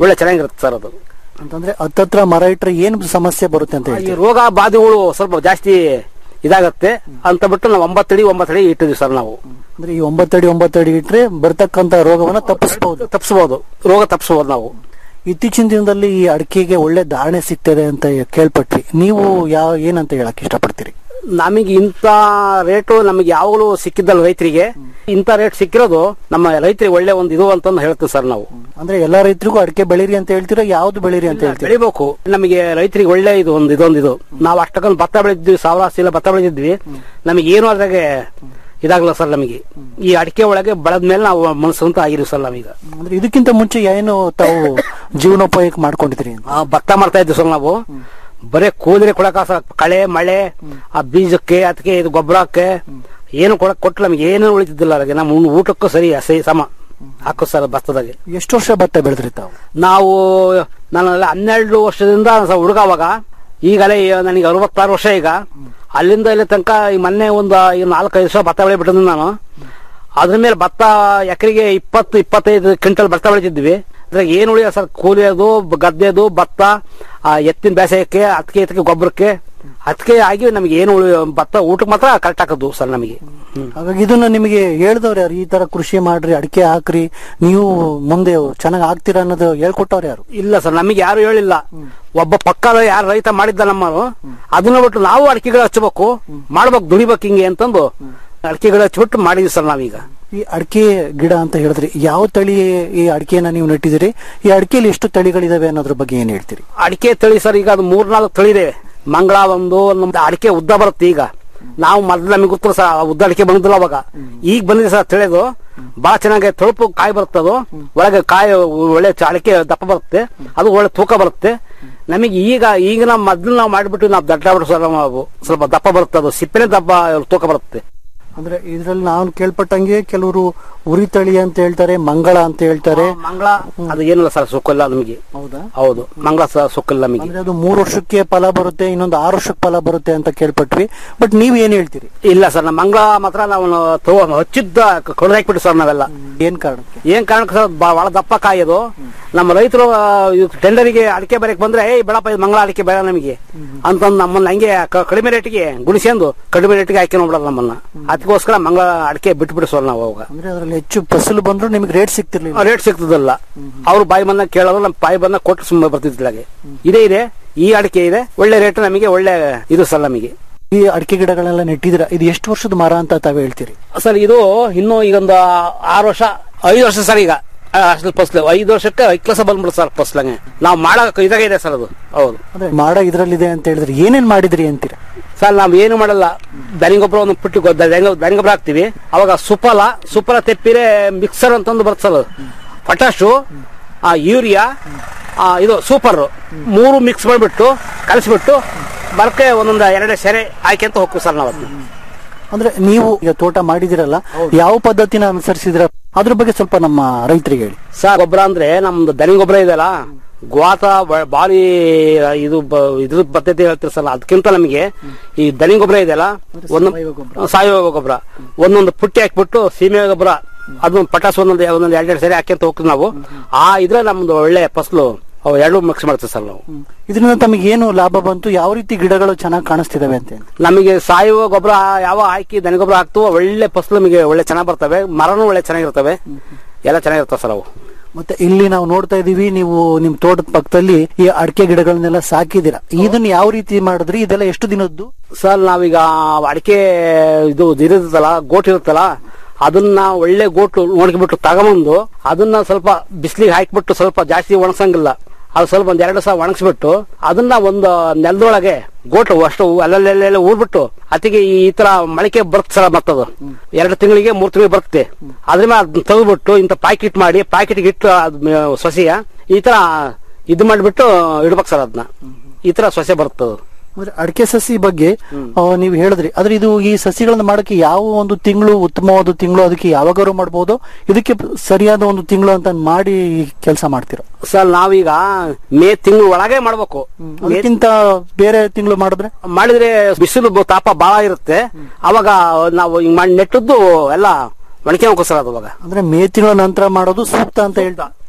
ಒಳ್ಳೆ ಚೆನ್ನಾಗಿರುತ್ತೆ ಸರ್ ಅದು ಅಂತಂದ್ರೆ ಹತ್ತತ್ರ ಮರ ಇಟ್ರೆ ಏನ್ ಸಮಸ್ಯೆ ಬರುತ್ತೆ ಅಂತ ಈ ಹೇಳ್ತೀವಿ ರೋಗ ಬಾಧೆಗಳು ಸ್ವಲ್ಪ ಜಾಸ್ತಿ ಇದಾಗತ್ತೆ ಅಂತ ಬಿಟ್ಟು ನಾವು ಒಂಬತ್ತಡಿ ಒಂಬತ್ತಡಿ ಇಟ್ಟಿದ್ವಿ ಸರ್ ನಾವು ಅಂದ್ರೆ ಈ ಒಂಬತ್ತಡಿ ಒಂಬತ್ತಡಿ ಇಟ್ರೆ ಬರ್ತಕ್ಕಂತ ರೋಗವನ್ನ ತಪ್ಪಿಸಬಹುದು ತಪ್ಪಿಸಬಹುದು ರೋಗ ತಪ್ಪಿಸಬಹುದು ನಾವು ಇತ್ತೀಚಿನ ದಿನದಲ್ಲಿ ಈ ಅಡಿಕೆಗೆ ಒಳ್ಳೆ ಧಾರಣೆ ಸಿಗ್ತದೆ ಅಂತ ಕೇಳ್ಪಟ್ವಿ ನೀವು ಯಾವ ಏನಂತ ಹೇಳಕ್ ಇಷ್ಟಪಡ್ತೀರಿ ನಮಗೆ ಇಂಥ ರೇಟು ನಮಗೆ ಯಾವಾಗಲೂ ಸಿಕ್ಕಿದ್ದಲ್ಲ ರೈತರಿಗೆ ಇಂಥ ರೇಟ್ ಸಿಕ್ಕಿರೋದು ನಮ್ಮ ರೈತರಿಗೆ ಒಳ್ಳೆ ಒಂದು ಇದು ಅಂತಂದು ಹೇಳ್ತೀವಿ ಸರ್ ನಾವು ಅಂದ್ರೆ ಎಲ್ಲಾ ರೈತರಿಗೂ ಅಡಿಕೆ ಬೆಳೀರಿ ಅಂತ ಹೇಳ್ತೀರಾ ಯಾವ್ದು ಬೆಳೀರಿ ಅಂತ ಹೇಳ್ತೀರಾ ಬೆಳಿಬೇಕು ನಮಗೆ ರೈತರಿಗೆ ಒಳ್ಳೆ ಇದು ಒಂದು ಇದೊಂದು ಇದು ನಾವು ಅಷ್ಟಕ್ಕೊಂದು ಭತ್ತ ಬೆಳೆದಿದ್ವಿ ಸಾವಿರ ಚೀಲ ಭತ್ತ ಬೆಳೆದಿದ್ವಿ ನಮಗೆ ಏನು ಅದ್ರಾಗೆ ಇದಾಗಲ್ಲ ಸರ್ ನಮಗೆ ಈ ಅಡಿಕೆ ಒಳಗೆ ಬೆಳೆದ ಮೇಲೆ ನಾವು ಮನಸ್ಸು ಅಂತ ಆಗಿರಿ ಸರ್ ನಾವೀಗ ಅಂದ್ರೆ ಇದಕ್ಕಿಂತ ಮುಂಚೆ ಏನು ತಾವು ಜೀವನೋಪಾಯಕ್ಕೆ ಮಾಡ್ಕೊಂಡಿದ್ರಿ ಅಂತ ಆ, ಭತ್ತ ಮಾಡ್ತಾ ಇದ್ವಿ ಸರ್ ನಾವು ಬರೇ ಕೂಲಿಗೆ ಕೊಡಕ ಸರ್ ಕಳೆ ಮಳೆ ಆ ಬೀಜಕ್ಕೆ ಅದಕ್ಕೆ ಇದು ಗೊಬ್ಬರಕ್ಕೆ ಏನು ಕೊಡಕ್ ಕೊಟ್ಟು ನಮ್ಗೆ ಏನು ಉಳಿತಿದ್ದಿಲ್ಲ ಅದಕ್ಕೆ ನಮ್ಮ ಉಣ್- ಊಟಕ್ಕೂ ಸರಿ ಸರಿ ಸಮ ಹಾಕೋ ಸರ್ ಭತ್ತದಾಗೆ ಎಷ್ಟು ವರ್ಷ ಭತ್ತ ಬೆಳೆದ್ರಿ ತಾವು ನಾವು ನಾನು ಹನ್ನೆರಡು ವರ್ಷದಿಂದ ಸ- ಹುಡುಗ ಅವಾಗ ಈಗಲೇ ನನಗೆ ಅರವತ್ತಾರು ವರ್ಷ ಈಗ ಅಲ್ಲಿಂದ ಇಲ್ಲಿ ತನಕ ಈ ಮೊನ್ನೆ ಒಂದು ಈ ನಾಲ್ಕೈದು ವರ್ಷ ಭತ್ತ ಬೆಳೆ ಬಿಟ್ಟಿದ್ದೀನಿ ನಾನು ಅದ್ರ ಮೇಲೆ ಭತ್ತ ಎಕರೆಗೆ ಇಪ್ಪತ್ತು ಇಪ್ಪತ್ತೈದು ಕ್ವಿಂಟಲ್ ಭತ್ತ ಬೆಳೆದಿದ್ವಿ ಅದ್ರಾಗ ಏನು ಉಳಿಯ ಸರ್ ಕೂಲಿಯೋದು ಗದ್ದೆದು ಭತ್ತ ಆ ಎತ್ತಿನ ಬೇಸಾಯಕ್ಕೆ ಅದಕ್ಕೆ ಇದಕ್ಕೆ ಗೊಬ್ಬರಕ್ಕೆ ಅದಕ್ಕೆ ಆಗಿ ನಮಗೆ ಏನು ಉಳಿ ಭತ್ತ ಊಟಕ್ಕೆ ಮಾತ್ರ ಕರೆಕ್ಟ್ ಹಾಕೋದು ಸರ್ ನಮಗೆ ಹ್ಮ್. ಹಾಗಾಗಿ ಇದನ್ನ ನಿಮಗೆ ಹೇಳ್ದವ್ರು ಯಾರು ಈ ತರ ಕೃಷಿ ಮಾಡ್ರಿ ಅಡಿಕೆ ಹಾಕ್ರಿ ನೀವು ಮುಂದೆ ಚೆನ್ನಾಗ್ ಆಗ್ತೀರಾ ಅನ್ನೋದು ಹೇಳ್ಕೊಟ್ಟವ್ರು ಯಾರು ಇಲ್ಲ ಸರ್ ನಮಗೆ ಯಾರು ಹೇಳಿಲ್ಲ ಒಬ್ಬ ಪಕ್ಕದ ಯಾರು ರೈತ ಮಾಡಿದ್ದ ನಮ್ಮನು ಅದನ್ನ ಬಿಟ್ಟು ನಾವು ಅಡಿಕೆಗಳು ಹಚ್ಚಬೇಕು ಮಾಡ್ಬೇಕು ದುಡಿಬೇಕು ಹಿಂಗೆ ಅಂತಂದು ಅಡಿಕೆಗಳು ಹಚ್ಬಿಟ್ಟು ಮಾಡಿದ್ವಿ ಸರ್ ನಾವೀಗ ಈ ಅಡಿಕೆ ಗಿಡ ಅಂತ ಹೇಳಿದ್ರಿ ಯಾವ ತಳಿ ಈ ಅಡಿಕೆನ ನೀವು ನೆಟ್ಟಿದಿರಿ ಈ ಅಡಿಕೆಯಲ್ಲಿ ಎಷ್ಟು ತಳಿಗಳಿದಾವೆ ಅನ್ನೋದ್ರ ಬಗ್ಗೆ ಏನ್ ಹೇಳ್ತೀರಿ ಅಡಿಕೆ ತಳಿ ಸರ್ ಈಗ ಅದು ಮೂರ್ನಾಲ್ಕು ತಳಿ ಇದೆ ಮಂಗಳ ಒಂದು ನಮ್ದು ಅಡಿಕೆ ಉದ್ದ ಬರುತ್ತೆ ಈಗ ನಾವು ಮೊದ್ಲು ನಮಗೆ ಗೊತ್ತಿಲ್ಲ ಸರ್ ಆ ಉದ್ದ ಅಡಿಕೆ ಬಂದಿಲ್ಲ ಅವಾಗ ಈಗ ಬಂದಿದೆ ಸರ್ ತಿಳಿದು ಬಹಳ ಚೆನ್ನಾಗಿ ತೊಳಪು ಕಾಯಿ ಬರುತ್ತೆ ಅದು ಒಳಗೆ ಕಾಯಿ ಒಳ್ಳೆ ಚ- ಅಡಿಕೆ ದಪ್ಪ ಬರುತ್ತೆ ಅದು ಒಳ್ಳೆ ತೂಕ ಬರುತ್ತೆ ನಮಗೆ ಈಗ ಈಗ ನಾವು ಮೊದ್ಲು ನಾವು ಮಾಡಿಬಿಟ್ಟು ನಾವು ದಡ್ಡ ಬಿಟ್ಟು ಸರ್ ನಾವು ಸ್ವಲ್ಪ ದಪ್ಪ ಬರುತ್ತೆ ಅದು ಸಿಪ್ಪೆನೆ ದಪ್ಪ ತೂಕ ಬರುತ್ತೆ ಅಂದ್ರೆ ಇದ್ರಲ್ಲಿ ನಾನು ಕೇಳ್ಪಟ್ಟಂಗೆ ಕೆಲವರು ಉರಿ ತಳಿ ಅಂತ ಹೇಳ್ತಾರೆ ಮಂಗಳ ಅಂತ ಹೇಳ್ತಾರೆ ಮಂಗಳ ಅದು ಏನಿಲ್ಲ ಸರ್ ಸುಕ್ಕಿಲ್ಲ ನಮಗೆ ಹೌದಾ ಹೌದು ಮಂಗಳ ಸಹ ಸುಕ್ಕಿಲ್ಲ ನಮಗೆ ಅಂದ್ರೆ ಅದು ಮೂರು ವರ್ಷಕ್ಕೆ ಫಲ ಬರುತ್ತೆ ಇನ್ನೊಂದು ಆರು ವರ್ಷಕ್ಕೆ ಫಲ ಬರುತ್ತೆ ಅಂತ ಕೇಳ್ಪಟ್ವಿ ಬಟ್ ನೀವ್ ಏನ್ ಹೇಳ್ತೀರಿ ಇಲ್ಲ ಸರ್ ನಮ್ಮ ಮಂಗಳ ಮಾತ್ರ ನಾವು ತಗೋ ಹಚ್ಚಿದ್ದ ಕೊಡದಾಕ್ಬಿಟ್ಟು ಸರ್ ನಾವೆಲ್ಲ ಏನ್ ಕಾರಣಕ್ಕೆ ಏನ್ ಕಾರಣಕ್ಕೆ ಸರ್ ಬ- ಬಹಳ ದಪ್ಪ ಕಾಯಿ ಅದು ನಮ್ಮ ರೈತರು ಟೆಂಡರಿಗೆ ಅಡಿಕೆ ಬರಕ್ ಬಂದ್ರೆ ಏಯ್ ಬೇಡಪ್ಪ ಇದು ಮಂಗಳ ಅಡಿಕೆ ಬೇಡ ನಮಗೆ ಅಂತಂದು ನಮ್ಮನ್ನ ಹಂಗೆ ಕ- ಕಡಿಮೆ ರೇಟಿಗೆ ಗುಣಿಸ್ಕೊಂಡು ಕಡಿಮೆ ರೇಟಿಗೆ ಹಾಕಿ ನೋಡ್ಬಿಡೋದು ನಮ್ಮನ್ನ ಅದಕ್ಕೋಸ್ಕರ ಮಂಗಳ ಅಡಿಕೆ ಬಿಟ್ಬಿಟ್ಟು ಸರ್ ನಾವು ಅವಾಗ ಅಂದ್ರೆ ಅದ್ರಲ್ಲಿ ಹೆಚ್ಚು ಫಸಲು ಬಂದ್ರು ನಿಮ್ಗೆ ರೇಟ್ ಸಿಗ್ತಿರ್ಲಿಲ್ಲ ರೇಟ್ ಸಿಗ್ತದಲ್ಲ ಅವ್ರು ಬಾಯಿ ಬಂದ ಕೇಳೋದು ನಮ್ಮ ಬಾಯಿ ಬಂದ ಕೊಟ್ಟು ಸುಮ್ಮನೆ ಬರ್ತಿದ್ಲಾಗೆ ಇದೇ ಇದೆ ಈ ಅಡಿಕೆ ಇದೆ ಒಳ್ಳೆ ರೇಟ್ ನಮಗೆ ಒಳ್ಳೆ ಇದು ಸರ್ ನಮಗೆ ಈ ಅಡಿಕೆ ಗಿಡಗಳೆಲ್ಲ ನೆಟ್ಟಿದ್ದೀರಾ ಇದು ಎಷ್ಟು ವರ್ಷದ ಮರ ಅಂತ ತಾವೇ ಹೇಳ್ತೀರಿ ಸರ್ ಇದು ಇನ್ನೂ ಈಗೊಂದು ಆರು ವರ್ಷ ಐದು ವರ್ಷ ಸರ್ ಈಗ ಅಷ್ಟು ಫಸ್ಲು ಐದು ವರ್ಷಕ್ಕೆ ಐದು ಕೆಲಸ ಬಂದ್ಬಿಡು ಸರ್ ಫಸ್ಲಂಗೆ ನಾವು ಮಾಡಕ್ ಇದಾಗೆ ಇದೆ ಸರ್ ಅದು ಹೌದು ಅಂದ್ರೆ ಮಾಡ ಇದ್ರಲ್ಲಿದೆ ಅಂತ ಹೇಳಿದ್ರೆ ಏನೇನ್ ಮಾಡಿದ್ರಿ ಅಂತೀರಾ ಸರ್ ನಾವು ಏನು ಮಾಡಲ್ಲ ದನಿ ಗೊಬ್ಬರ ಒಂದು ಪುಟ್ಟಿ ಗೊ- ದನಿ ದನಿ ಗೊಬ್ಬರ ಹಾಕ್ತಿವಿ ಅವಾಗ ಸುಫಲ ಸುಫಲ ತೆಪ್ಪಿರೆ ಮಿಕ್ಸರ್ ಅಂತಂದು ಬರುತ್ತೆ ಸರ್ ಅದು ಪಟಾಶು ಆ ಯೂರಿಯಾ ಆ, ಇದು ಸೂಪರ್ ಮೂರು ಮಿಕ್ಸ್ ಮಾಡಿಬಿಟ್ಟು ಕಲಿಸ್ಬಿಟ್ಟು ಬರಕ್ಕೆ ಒಂದೊಂದು ಎರಡೇ ಸೆರೆ ಹಾಕಿ ಅಂತ ಹೋಗ್ತೀವಿ ಸರ್ ನಾವು ಅದನ್ನ ಅಂದ್ರೆ ನೀವು ಈಗ ತೋಟ ಮಾಡಿದಿರಲ್ಲ ಯಾವ ಪದ್ಧತಿನ ಅನುಸರಿಸಿದ್ರ ಅದ್ರ ಬಗ್ಗೆ ಸ್ವಲ್ಪ ನಮ್ಮ ರೈತರಿಗೆ ಹೇಳಿ ಸರ್ ಗೊಬ್ಬರ ಅಂದ್ರೆ ನಮ್ದು ದನಿ ಗೊಬ್ಬರ ಇದೆಯಲ್ಲ ಗ್ವಾತ ಬ- ಬಾರಿ ಇದು ಬ- ಇದ್ರ ಪದ್ಧತಿ ಹೇಳ್ತೀರಿ ಸರ್ ಅದಕ್ಕಿಂತ ನಮಗೆ ಈ ದನಿ ಗೊಬ್ಬರ ಇದೆಯಲ್ಲ ಒಂದು ಸಾವಯವ ಗೊಬ್ಬರ ಒಂದೊಂದು ಪುಟ್ಟಿ ಹಾಕ್ಬಿಟ್ಟು ಸೀಮೆ ಗೊಬ್ಬರ ಅದನ್ನ ಪಟಾಸ್ ಒಂದೊಂದು ಒಂದೊಂದು ಎರಡೆರಡು ಸರಿ ಹಾಕ್ಯಂತ ಹೋಗ್ತೀವಿ ನಾವು ಆ ಇದ್ರೆ ನಮ್ದು ಒಳ್ಳೆ ಫಸಲು ಅವು ಎರಡು ಮಿಕ್ಸ್ ಮಾಡ್ತೀವಿ ಸರ್ ನಾವು ಇದರಿಂದ ತಮಗೆ ಏನು ಲಾಭ ಬಂತು ಯಾವ ರೀತಿ ಗಿಡಗಳು ಚೆನ್ನಾಗಿ ಕಾಣಿಸ್ತಿದಾವೆ ಅಂತ ಹೇಳಿ. ನಮಗೆ ಸಾವಯವ ಗೊಬ್ಬರ ಯಾವ ಹಾಕಿ ದನಿ ಗೊಬ್ಬರ ಹಾಕ್ತು ಒಳ್ಳೆ ಫಸಲು ನಮಗೆ ಒಳ್ಳೆ ಚೆನ್ನಾಗಿ ಬರ್ತವೆ ಮರನೂ ಒಳ್ಳೆ ಚೆನ್ನಾಗಿರ್ತವೆ ಎಲ್ಲ ಚೆನ್ನಾಗಿರ್ತವೆ ಸರ್ ಅವು ಮತ್ತೆ ಇಲ್ಲಿ ನಾವು ನೋಡ್ತಾ ಇದೀವಿ ನೀವು ನಿಮ್ ತೋಟದ ಪಕ್ಕದಲ್ಲಿ ಈ ಅಡಿಕೆ ಗಿಡಗಳನ್ನೆಲ್ಲ ಸಾಕಿದಿರ ಇದನ್ನ ಯಾವ ರೀತಿ ಮಾಡಿದ್ರಿ ಇದೆಲ್ಲ ಎಷ್ಟು ದಿನದ್ದು ಸರ್ ನಾವೀಗ ಅಡಿಕೆ ಇದು ಇರುತ್ತಲ್ಲ ಗೋಟ್ ಇರುತ್ತಲ್ಲ ಅದನ್ನ ಒಳ್ಳೆ ಗೋಟು ಒಣಗಿಬಿಟ್ಟು ತಗೊಂಬಂದು ಅದನ್ನ ಸ್ವಲ್ಪ ಬಿಸಿಲಿಗೆ ಹಾಕಿಬಿಟ್ಟು ಸ್ವಲ್ಪ ಜಾಸ್ತಿ ಒಣಸಂಗಿಲ್ಲ ಅದು ಸ್ವಲ್ಪ ಒಂದ್ ಎರಡು ಸಾವಿರ ಒಣಗಿಸ್ಬಿಟ್ಟು ಅದನ್ನ ಒಂದು ನೆಲದೊಳಗೆ ಗೋಟು ಅಷ್ಟು ಅಲ್ಲಲ್ಲೆಲ್ಲ ಊರ್ಬಿಟ್ಟು ಅತಿಗೆ ಈ ತರ ಮೊಳಕೆ ಬರುತ್ತೆ ಸರ್ ಮತ್ತದು ಎರಡು ತಿಂಗಳಿಗೆ ಮೂರು ತಿಂಗಳಿಗೆ ಬರುತ್ತೆ ಅದ್ರ ಮೇಲೆ ಅದನ್ನ ತೆಗೆದ್ಬಿಟ್ಟು ಇಂಥ ಪ್ಯಾಕೆಟ್ ಮಾಡಿ ಪ್ಯಾಕೆಟ್ಗೆ ಇಟ್ಟು ಅದ್ ಮೇ- ಸೊಸೆಯ ಈ ತರ ಇದು ಮಾಡಿಬಿಟ್ಟು ಇಡ್ಬೇಕು ಸರ್ ಅದನ್ನ ಈ ತರ ಸೊಸೆ ಬರುತ್ತೆ ಅದು. ಅಂದ್ರೆ ಅಡಿಕೆ ಸಸಿ ಬಗ್ಗೆ ಆ, ನೀವು ಹೇಳಿದ್ರಿ ಆದ್ರೆ ಇದು ಈ ಸಸಿಗಳನ್ನ ಮಾಡಕ್ಕೆ ಯಾವ ಒಂದು ತಿಂಗಳು ಉತ್ತಮವಾದ ತಿಂಗಳು ಅದಕ್ಕೆ ಯಾವಾಗಾರು ಮಾಡಬಹುದು ಇದಕ್ಕೆ ಸರಿಯಾದ ಒಂದು ತಿಂಗಳು ಅಂತ ಮಾಡಿ ಕೆಲಸ ಮಾಡ್ತೀರಾ ಸರ್ ನಾವೀಗ ಮೇ ತಿಂಗಳು ಒಳಗೆ ಮಾಡ್ಬೇಕು ಮೇ ಅದಕ್ಕಿಂತ ಬೇರೆ ತಿಂಗಳು ಮಾಡಿದ್ರೆ ಮಾಡಿದ್ರೆ ಬಿಸಿಲು ಬ- ತಾಪ ಬಹಳ ಇರುತ್ತೆ ಅವಾಗ ನಾವು ಹಿಂಗ್ ಮಾಡಿ ನೆಟ್ಟದ್ದು ಎಲ್ಲ ಒಣಕೆ ಹೋಗೋ ಸರ್ ಅದು ಅವಾಗ ಅಂದ್ರೆ ಮೇ ತಿಂಗಳ ನಂತರ ಮಾಡೋದು ಸೂಕ್ತ ಅಂತ ಹೇಳ್ತಾ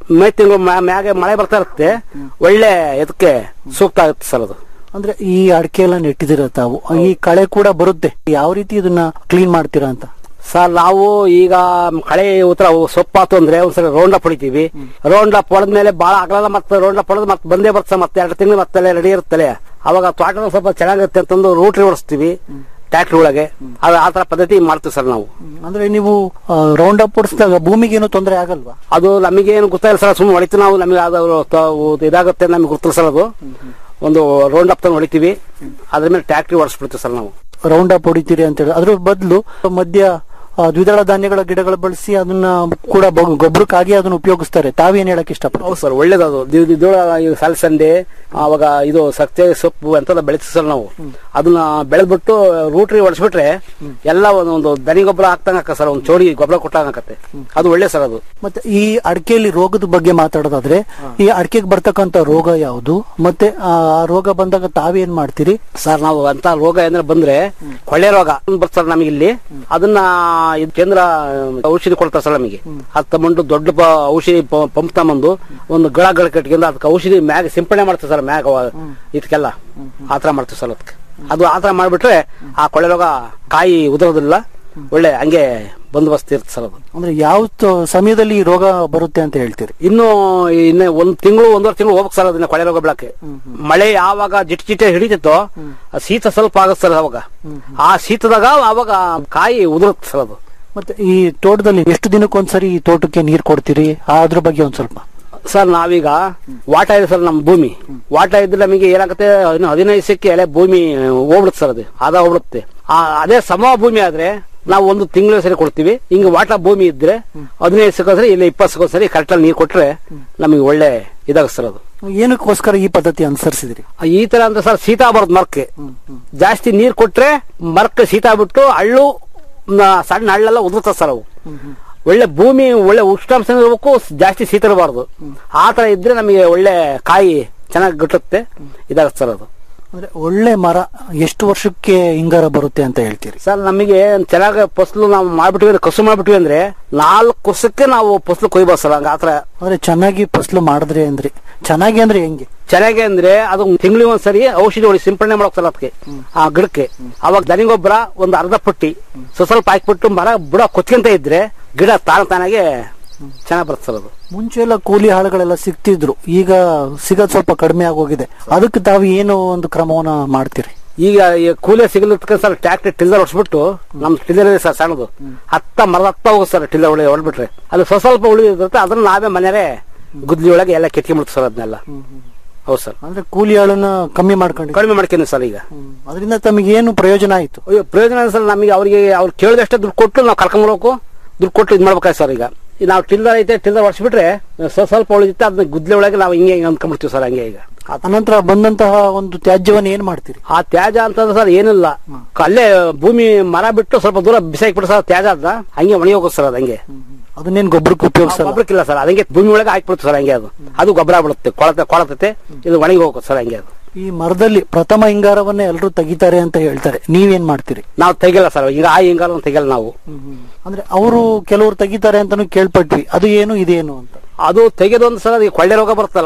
ಮೇ ತಿಂಗಳು ಮ್ಯಾಗೆ ಮಳೆ ಬರ್ತಾ ಇರುತ್ತೆ ಒಳ್ಳೆ ಇದಕ್ಕೆ ಸೂಕ್ತ ಆಗುತ್ತೆ ಸರ್ ಅದು ಅಂದ್ರೆ ಈ ಅಡಿಕೆ ಎಲ್ಲ ನೆಟ್ಟಿದಿರ ತಾವು ಈ ಕಳೆ ಕೂಡ ಬರುತ್ತೆ ಯಾವ ರೀತಿ ಇದನ್ನ ಕ್ಲೀನ್ ಮಾಡ್ತೀರಾ ಅಂತ ಸರ್ ನಾವು ಈಗ ಕಳೆ ಉತ್ತರ ಸೊಪ್ಪಾತು ಅಂದ್ರೆ ಒಂದ್ಸರಿ ರೌಂಡ್ ಅಪ್ ಹೊಡಿತೀವಿ ರೌಂಡ್ ಅಪ್ ಹೊಡೆದ್ಮೇಲೆ ಬಹಳ ಆಗಲ್ಲ ಮತ್ತೆ ರೌಂಡ್ ಅಪ್ ಹೊಡೆದ್ ಮತ್ತೆ ಬಂದೇ ಬರ್ತದೆ ಮತ್ತೆ ಎರಡು ತಿಂಗಳು ಮತ್ತೆ ರೆಡಿ ಇರುತ್ತಲೆ ಅವಾಗ ತೋಟ ಸ್ವಲ್ಪ ಚೆನ್ನಾಗಿರುತ್ತೆ ಅಂತಂದು ರೂಟ್ರಿ ಓಡಿಸ್ತೀವಿ ಟ್ಯಾಕ್ಟ್ರಿ ಒಳಗೆ ಅದು ಆ ತರ ಪದ್ಧತಿ ಮಾಡ್ತೀವಿ ಸರ್ ನಾವು ಅಂದ್ರೆ ನೀವು ರೌಂಡ್ ಅಪ್ ಹೊಡಿಸಿದಾಗ ಭೂಮಿಗೆ ಏನು ತೊಂದರೆ ಆಗಲ್ವಾ ಅದು ನಮಗೆ ಏನು ಗೊತ್ತಾಗಿಲ್ಲ ಸರ್ ಸುಮ್ಮನೆ ಹೊಡಿತೀವಿ ನಾವು ನಮಗೆ ಅದು ತ- ಇದಾಗುತ್ತೆ ನಮಗೆ ಗೊತ್ತಿಲ್ಲ ಸರ್ ಅದು ಒಂದು ರೌಂಡ್ ಅಪ್ ತಂದು ಹೊಡಿತೀವಿ ಅದ್ರ ಮೇಲೆ ಟ್ಯಾಕ್ಟ್ರಿ ಓಡಿಸ್ಬಿಡ್ತೀವಿ ಸರ್ ನಾವು ರೌಂಡ್ ಅಪ್ ಹೊಡಿತೀರಿ ಅಂತ ಹೇಳಿ ಅದ್ರ ಬದಲು ಮಧ್ಯ ಆ, ದ್ವಿದಳ ಧಾನ್ಯಗಳ ಗಿಡಗಳು ಬಳಸಿ ಅದನ್ನ ಕೂಡ ಬೊ- ಗೊಬ್ಬರಕ್ಕಾಗಿ ಅದನ್ನ ಉಪಯೋಗಿಸ್ತಾರೆ ತಾವೇನ್ ಹೇಳಕ್ ಇಷ್ಟಪಡ್ತಾರೆ ಹೌದು ಸರ್ ಒಳ್ಳೇದದು ದಿ- ದಿ- ಇದೊಳ ಈ ಸಲಸಂದೆ ಅವಾಗ ಇದು ಸಕ್ತೆ ಸೊಪ್ಪು ಅಂತೆಲ್ಲ ಬೆಳೆಸ್ತೀವಿ ಸರ್ ನಾವು ಅದನ್ನ ಬೆಳೆದ್ಬಿಟ್ಟು ರೂಟ್ರಿ ಹೊಡಿಸ್ಬಿಟ್ರೆ ಎಲ್ಲ ಒಂದು ಒಂದು ದನಿ ಗೊಬ್ಬರ ಹಾಕ್ತಂಗ ಸರ್ ಒಂದು ಚೋಡಿ ಗೊಬ್ಬರ ಕೊಟ್ಟಂಗತ್ತೆ ಅದು ಒಳ್ಳೆ ಸರ್ ಅದು ಮತ್ತೆ ಈ ಅಡಿಕೆಯಲ್ಲಿ ರೋಗದ ಬಗ್ಗೆ ಮಾತಾಡೋದಾದ್ರೆ ಈ ಅಡಿಕೆಗೆ ಬರ್ತಕ್ಕಂತ ರೋಗ ಯಾವುದು ಮತ್ತೆ ಆ ರೋಗ ಬಂದಾಗ ತಾವೇನ್ ಮಾಡ್ತೀರಿ ಸರ್ ನಾವು ಅಂತ ರೋಗ ಏನಾರ ಬಂದ್ರೆ ಕೊಳ್ಳೆ ರೋಗ ಬರ್ತಾರೆ ನಮಗೆ ಇಲ್ಲಿ ಅದನ್ನ ಇದು ಕೇಂದ್ರ ಔಷಧಿ ಕೊಡ್ತಾರೆ ಸರ್ ನಮಗೆ ಅದ್ ತಗೊಂಡು ದೊಡ್ಡ ಪ- ಔಷಧಿ ಪ- ಪಂಪ್ ತಗೊಂಡು ಒಂದು ಗಳ ಗಳ ಕಟ್ಕೊಂಡು ಅದಕ್ಕೆ ಔಷಧಿ ಮ್ಯಾಗ ಸಿಂಪಡಣೆ ಮಾಡ್ತೀವಿ ಸರ್ ಮ್ಯಾಗ ಇದಕ್ಕೆಲ್ಲ ಆತರ ಮಾಡ್ತೀವಿ ಸರ್ ಅದಕ್ಕೆ ಅದು ಆತರ ಮಾಡ್ಬಿಟ್ರೆ ಆ ಕೊಳ್ಳೆ ರೋಗ ಕಾಯಿ ಉದುರೋದಿಲ್ಲ ಒಳ್ಳೆ ಹಂಗೆ ಬಂದೋಬಸ್ತ್ ಇರುತ್ತೆ ಸರ್ ಅದು ಅಂದ್ರೆ ಯಾವ ತ- ಸಮಯದಲ್ಲಿ ಈ ರೋಗ ಬರುತ್ತೆ ಅಂತ ಹೇಳ್ತೀರಿ ಇನ್ನು ಇನ್ನ ಒಂದ್ ತಿಂಗಳು ಒಂದೂವರೆ ತಿಂಗಳು ಹೋಗ್ಬೇಕು ಸರ್ ಅದನ್ನ ಕೊಳೆ ರೋಗ ಬೆಳಕ್ಕೆ ಮಳೆ ಯಾವಾಗ ಜಿಟ್ ಜಿಟ್ಟೆ ಹಿಡಿತಿತ್ತೋ ಆ ಶೀತ ಸ್ವಲ್ಪ ಆಗುತ್ತೆ ಸರ್ ಅವಾಗ ಆ ಶೀತದಾಗ ಅವಾಗ ಕಾಯಿ ಉದುರುತ್ತೆ ಸರ್ ಅದು ಮತ್ತೆ ಈ ತೋಟದಲ್ಲಿ ಎಷ್ಟು ದಿನಕ್ಕೊಂದ್ಸರಿ ಈ ತೋಟಕ್ಕೆ ನೀರ್ ಕೊಡ್ತೀರಿ ಅದ್ರ ಬಗ್ಗೆ ಒಂದ್ ಸ್ವಲ್ಪ ಸರ್ ನಾವೀಗ ವಾಟ ಇದೆ ಸರ್ ನಮ್ಮ ಭೂಮಿ ವಾಟ ಇದ್ರೆ ನಮಗೆ ಏನಾಗುತ್ತೆ ಇನ್ನು ಹದಿನೈದು ಸೆಕ್ಕೆ ಎಲೆ ಭೂಮಿ ಹೋಗ್ಬಿಡುತ್ತೆ ಸರ್ ಅದು ಆದ ಹೋಗ್ಬಿಡುತ್ತೆ ಆ ಅದೇ ಸಮ ಭೂಮಿ ಆದ್ರೆ ನಾವು ಒಂದು ತಿಂಗಳ ಸರಿ ಕೊಡ್ತೀವಿ ಹಿಂಗ ವಾಟ ಭೂಮಿ ಇದ್ರೆ ಹದಿನೈದು ಸರಿ ಇಲ್ಲ ಇಪ್ಪತ್ತು ಸರಿ ಕರೆಕ್ಟಾಗಿ ನೀರು ಕೊಟ್ರೆ ನಮಗೆ ಒಳ್ಳೆ ಇದಾಗುತ್ತೆ ಸರ್ ಅದು ಏನಕ್ಕೋಸ್ಕರ ಈ ಪದ್ಧತಿ ಅನುಸರಿಸಿದ್ರಿ ಈ ತರ ಅಂದ್ರೆ ಸರ್ ಶೀತ ಬರೋದು ಮರಕ್ಕೆ ಜಾಸ್ತಿ ನೀರ್ ಕೊಟ್ರೆ ಮರಕ್ಕೆ ಶೀತ ಬಿಟ್ಟು ಹಳ್ಳು ನ- ಸಣ್ಣ ಹಳ್ಳೆಲ್ಲ ಉದುರ್ತದೆ ಸರ್ ಅವು ಒಳ್ಳೆ ಭೂಮಿ ಒಳ್ಳೆ ಉಷ್ಣಾಂಶ ಇರಬೇಕು ಜಾಸ್ತಿ ಶೀತ ಇರಬಾರ್ದು ಆ ತರ ಇದ್ರೆ ನಮಗೆ ಒಳ್ಳೆ ಕಾಯಿ ಚೆನ್ನಾಗಿ ಗಟ್ಟುತ್ತೆ ಇದಾಗುತ್ತೆ ಸರ್ ಅದು ಅಂದ್ರೆ ಒಳ್ಳೆ ಮರ ಎಷ್ಟು ವರ್ಷಕ್ಕೆ ಹಿಂಗಾರ ಬರುತ್ತೆ ಅಂತ ಹೇಳ್ತೀರಿ ಸರ್ ನಮಗೆ ಚೆನ್ನಾಗಿ ಫಸಲು ನಾವು ಮಾಡ್ಬಿಟ್ವಿ ಅಂದ್ರೆ ಕಸು ಮಾಡ್ಬಿಟ್ವಿ ಅಂದ್ರೆ ನಾಲ್ಕು ವರ್ಷಕ್ಕೆ ನಾವು ಫಸಲು ಕೊಯ್ಬೋದು ಸರ್ ಹಂಗ ಆತರ ಅಂದ್ರೆ ಚೆನ್ನಾಗಿ ಫಸಲು ಮಾಡಿದ್ರಿ ಅಂದ್ರಿ ಚೆನ್ನಾಗಿ ಅಂದ್ರೆ ಹೆಂಗೆ ಚೆನ್ನಾಗಿ ಅಂದ್ರೆ ಅದು ತಿಂಗಳಿಗೆ ಒಂದ್ಸರಿ ಔಷಧಿ ಹೊಡಿ ಸಿಂಪಡಣೆ ಮಾಡೋಕ್ ಸರ್ ಅದಕ್ಕೆ ಆ ಗಿಡಕ್ಕೆ ಅವಾಗ ದನಿ ಗೊಬ್ಬರ ಒಂದು ಅರ್ಧ ಪುಟ್ಟಿ ಸ್ವಲ್ಪ ಸ್ವಲ್ಪ ಹಾಕ್ಬಿಟ್ಟು ಮರ ಬುಡ ಕೊಚ್ಕೊಂತ ಇದ್ರೆ ಗಿಡ ತಾನ ತಾನಾಗೆ ಚೆನ್ನಾಗಿ ಬರುತ್ತೆ ಸರ್ ಅದು ಮುಂಚೆ ಎಲ್ಲ ಕೂಲಿ ಆಳುಗಳೆಲ್ಲ ಸಿಗ್ತಿದ್ರು ಈಗ ಸಿಗೋದ್ ಸ್ವಲ್ಪ ಕಡಿಮೆ ಆಗೋಗಿದೆ ಅದಕ್ಕೆ ತಾವು ಏನು ಒಂದು ಕ್ರಮವನ್ನ ಮಾಡ್ತೀರಿ ಈಗ ಈ ಕೂಲಿ ಸಿಗಲಿಕ್ಕ ಸರ್ ಟ್ರ್ಯಾಕ್ಟರ್ ಟಿಲ್ಲರ್ ಹೊಡ್ಸ್ಬಿಟ್ಟು ನಮ್ ಟಿಲ್ಲರ್ ಇದೆ ಸರ್ ಸಣ್ಣದು ಹತ್ತ ಮರದ ಹತ್ತ ಹೋಗುತ್ತೆ ಸರ್ ಟಿಲ್ಲರ್ ಹೊಳಿ ಹೊಡ್ಬಿಟ್ರೆ ಅದು ಸ್ವಲ್ಪ ಸ್ವಲ್ಪ ಉಳಿದಿರುತ್ತೆ ಅದನ್ನ ನಾವೇ ಮನೆಯೇ ಗುದ್ಲಿ ಒಳಗೆ ಎಲ್ಲ ಕೆತ್ಕೊಂಡ್ಬಿಡ್ತು ಸರ್ ಅದನ್ನೆಲ್ಲ ಹೌದು ಸರ್ ಅಂದ್ರೆ ಕೂಲಿ ಆಳನ್ನ ಕಮ್ಮಿ ಮಾಡ್ಕೊಂಡು ಕಡಿಮೆ ಮಾಡ್ತೀನಿ ಸರ್ ಈಗ ಅದರಿಂದ ತಮಗೆ ಏನು ಪ್ರಯೋಜನ ಆಯ್ತು ಅಯ್ಯೋ ಪ್ರಯೋಜನ ಇಲ್ಲ ಸರ್ ನಮಗೆ ಅವರಿಗೆ ಅವ್ರು ಕೇಳಿದಷ್ಟೇ ದುಡ್ಡು ಕೊಟ್ಟು ನಾವು ಕರ್ಕೊಂಡ್ಬರ್ಬೇಕು ದುಡ್ಡು ಕೊಟ್ಟು ಇದು ಮಾಡ್ಬೇಕಾಯ್ತು ಸರ್ ಈಗ ಈ ನಾವು ಟಿಲ್ಲರ್ ಐತೆ ಟಿಲ್ಲರ್ ಹೊಡ್ಸ್ಬಿಟ್ರೆ ಸ್ವಲ್ಪ ಸ್ವಲ್ಪ ಉಳಿದಿತ್ತೆ ಅದನ್ನ ಗುದ್ಲೆ ಒಳಗೆ ನಾವು ಹಿಂಗೆ ಹಿಂಗೆ ಅಂದ್ಕೊಂಡ್ಬಿಡ್ತೀವಿ ಸರ್ ಹಂಗೆ ಈಗ ಆ- ಅನಂತರ ಬಂದಂತಹ ಒಂದು ತ್ಯಾಜ್ಯವನ್ನ ಏನ್ ಮಾಡ್ತೀರಿ ಆ ತ್ಯಾಜ ಅಂತಂದ್ರೆ ಸರ್ ಏನಿಲ್ಲ ಅಲ್ಲೇ ಭೂಮಿ ಮರ ಬಿಟ್ಟು ಸ್ವಲ್ಪ ದೂರ ಬಿಸಾಕ್ಬಿಟ್ಟು ಸರ್ ತ್ಯಾಜ ಅದ ಹಂಗೆ ಒಣಗಿ ಹೋಗುತ್ತೆ ಸರ್ ಅದು ಹಂಗೆ ಅದನ್ನೇನ್ ಗೊಬ್ಬರಕ್ಕೆ ಉಪಯೋಗಿಸಲ್ಲ ಗೊಬ್ಬರಕ್ಕಿಲ್ಲ ಸರ್ ಹಂಗೆ ಭೂಮಿ ಒಳಗೆ ಹಾಕ್ಬಿಡುತ್ತೆ ಸರ್ ಹಂಗೆ ಅದು ಅದು ಗೊಬ್ಬರ ಬಿಡುತ್ತೆ ಕೊಳತೆ ಕೊಳತತೆ ಇದು ಒಣಗಿ ಹೋಗುತ್ತೆ ಸರ್ ಹಂಗೆ ಅದು ಈ ಮರದಲ್ಲಿ ಪ್ರಥಮ ಹಿಂಗಾರವನ್ನ ಎಲ್ಲರೂ ತೆಗಿತಾರೆ ಅಂತ ಹೇಳ್ತಾರೆ ನೀವೇನ್ ಮಾಡ್ತೀರಿ ನಾವು ತೆಗಿಲ್ಲ ಸರ್ ಈಗ ಆ ಹಿಂಗಾರ ತೆಗಿಲ್ಲ ನಾವು ಅಂದ್ರೆ ಅವರು ಕೆಲವರು ತೆಗಿತಾರೆ ಅಂತಾನು ಕೇಳ್ಪಟ್ವಿ ಅದು ಏನು ಇದೇನು ಅಂತ ಅದು ತೆಗೆದೊಂದು ಸಲ ಈ ಕೊಳ್ಳೆ ರೋಗ ಬರುತ್ತಲ್ಲ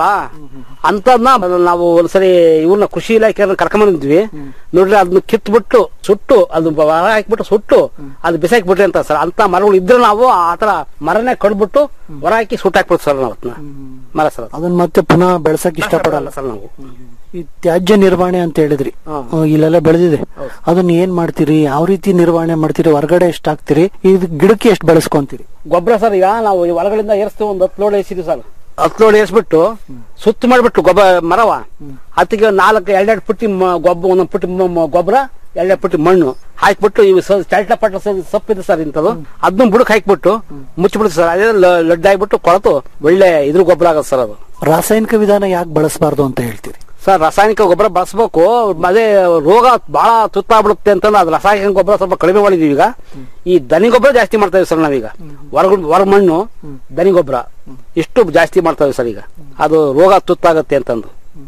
ಅಂತದ್ನ ನಾವು ಒಂದ್ಸರಿ ಇವ್ರನ್ನ ಕೃಷಿ ಇಲಾಖೆ ಕರ್ಕೊಂಬಂದಿದ್ವಿ ನೋಡ್ರಿ ಅದನ್ನ ಕಿತ್ಬಿಟ್ಟು ಸುಟ್ಟು ಅದು ಹೊರ ಹಾಕ್ಬಿಟ್ಟು ಸುಟ್ಟು ಅದು ಬಿಸಾಕ್ಬಿಟ್ರಿ ಅಂತ ಸರ್ ಅಂತ ಮರಗಳು ಇದ್ರೆ ನಾವು ಆತರ ಮರನೇ ಕಡ್ಬಿಟ್ಟು ಹೊರ ಹಾಕಿ ಸುಟ್ಟು ಹಾಕ್ಬಿಡ್ತು ಸರ್ ನಾವು ಅದನ್ನ ಮರ ಸರ್ ಅದು. ಅದನ್ನ ಮತ್ತೆ ಪುನಃ ಬೆಳೆಸಕ್ ಇಷ್ಟಪಡಲ್ಲ ಸರ್ ನಾವು ಈ ತ್ಯಾಜ್ಯ ನಿರ್ವಹಣೆ ಅಂತ ಹೇಳಿದ್ರಿ ಹಾ. ಆ, ಇಲ್ಲೆಲ್ಲ ಬೆಳೆದಿದೆ ಅದನ್ನ ಏನ್ ಮಾಡ್ತೀರಿ ಯಾವ ರೀತಿ ನಿರ್ವಹಣೆ ಮಾಡ್ತೀರಿ ಹೊರಗಡೆ ಎಷ್ಟು ಹಾಕ್ತಿರಿ ಇದು ಗಿಡಕ್ಕೆ ಎಷ್ಟು ಬೆಳೆಸ್ಕೊಂತೀರಿ ಗೊಬ್ಬರ ಸರ್ ಈಗ ನಾವು ಈ ಒಳಗಡೆಯಿಂದ ಏರಿಸ್ತೀವಿ ಒಂದು ಹತ್ತು ಲೋಡ್ ಏರಿಸಿದ್ವಿ ಸರ್ ಹತ್ತು ಲೋಡ್ ಏರಿಸ್ಬಿಟ್ಟು ಸುತ್ತ ಮಾಡ್ಬಿಟ್ಟು ಗೊಬ್ಬರ ಮರವ ಹತ್ತಿಗೆ ನಾಲ್ಕು ಎರಡೆರಡು ಪುಟ್ಟಿ ಮ- ಗೊಬ್ಬರ ಒಂದೊಂದು ಪುಟ್ಟಿ ಮ- ಮ- ಗೊಬ್ಬರ ಎರಡೆರಡು ಪುಟ್ಟಿ ಮಣ್ಣು ಹಾಕ್ಬಿಟ್ಟು ಇವು ಚಲ್ಟ ಪಟ್ಟ ಸೊಪ್ಪಿದೆ ಸರ್ ಇಂಥದ್ದು ಅದನ್ನ ಬುಡಕ್ ಹಾಕ್ಬಿಟ್ಟು ಮುಚ್ಚಿಬಿಡುತ್ತೆ ಸರ್ ಅದೇ ಲ- ಲಡ್ಡು ಹಾಕ್ಬಿಟ್ಟು ಕೊಳತು ಒಳ್ಳೆ ಇದ್ರ ಗೊಬ್ಬರ ಆಗುತ್ತೆ ಸರ್ ಅದು ರಾಸಾಯನಿಕ ವಿಧಾನ ಯಾಕೆ ಬಳಸಬಾರ್ದು ಅಂತ ಹೇಳ್ತೀರಿ ಸರ್ ರಾಸಾಯನಿಕ ಗೊಬ್ಬರ ಬಳಸ್ಬೇಕು ಅದೇ ರೋಗ ಬಹಳ ತುತ್ತಾಗ್ಬಿಡುತ್ತೆ ಅಂತಂದ್ರೆ ಅದು ರಾಸಾಯನಿಕ ಗೊಬ್ಬರ ಸ್ವಲ್ಪ ಕಡಿಮೆ ಮಾಡಿದೀವಿ ಈಗ ಈ ದನಿ ಗೊಬ್ಬರ ಜಾಸ್ತಿ ಮಾಡ್ತಾ ಇದೀವಿ ಸರ್ ನಾವೀಗ ಹೊರಗ ಹೊರ ಮಣ್ಣು ದನಿ ಗೊಬ್ಬರ ಇಷ್ಟು ಜಾಸ್ತಿ ಮಾಡ್ತಾ ಇದೀವಿ ಸರ್ ಈಗ ಅದು ರೋಗ ತುತ್ತಾಗತ್ತೆ ಅಂತಂದು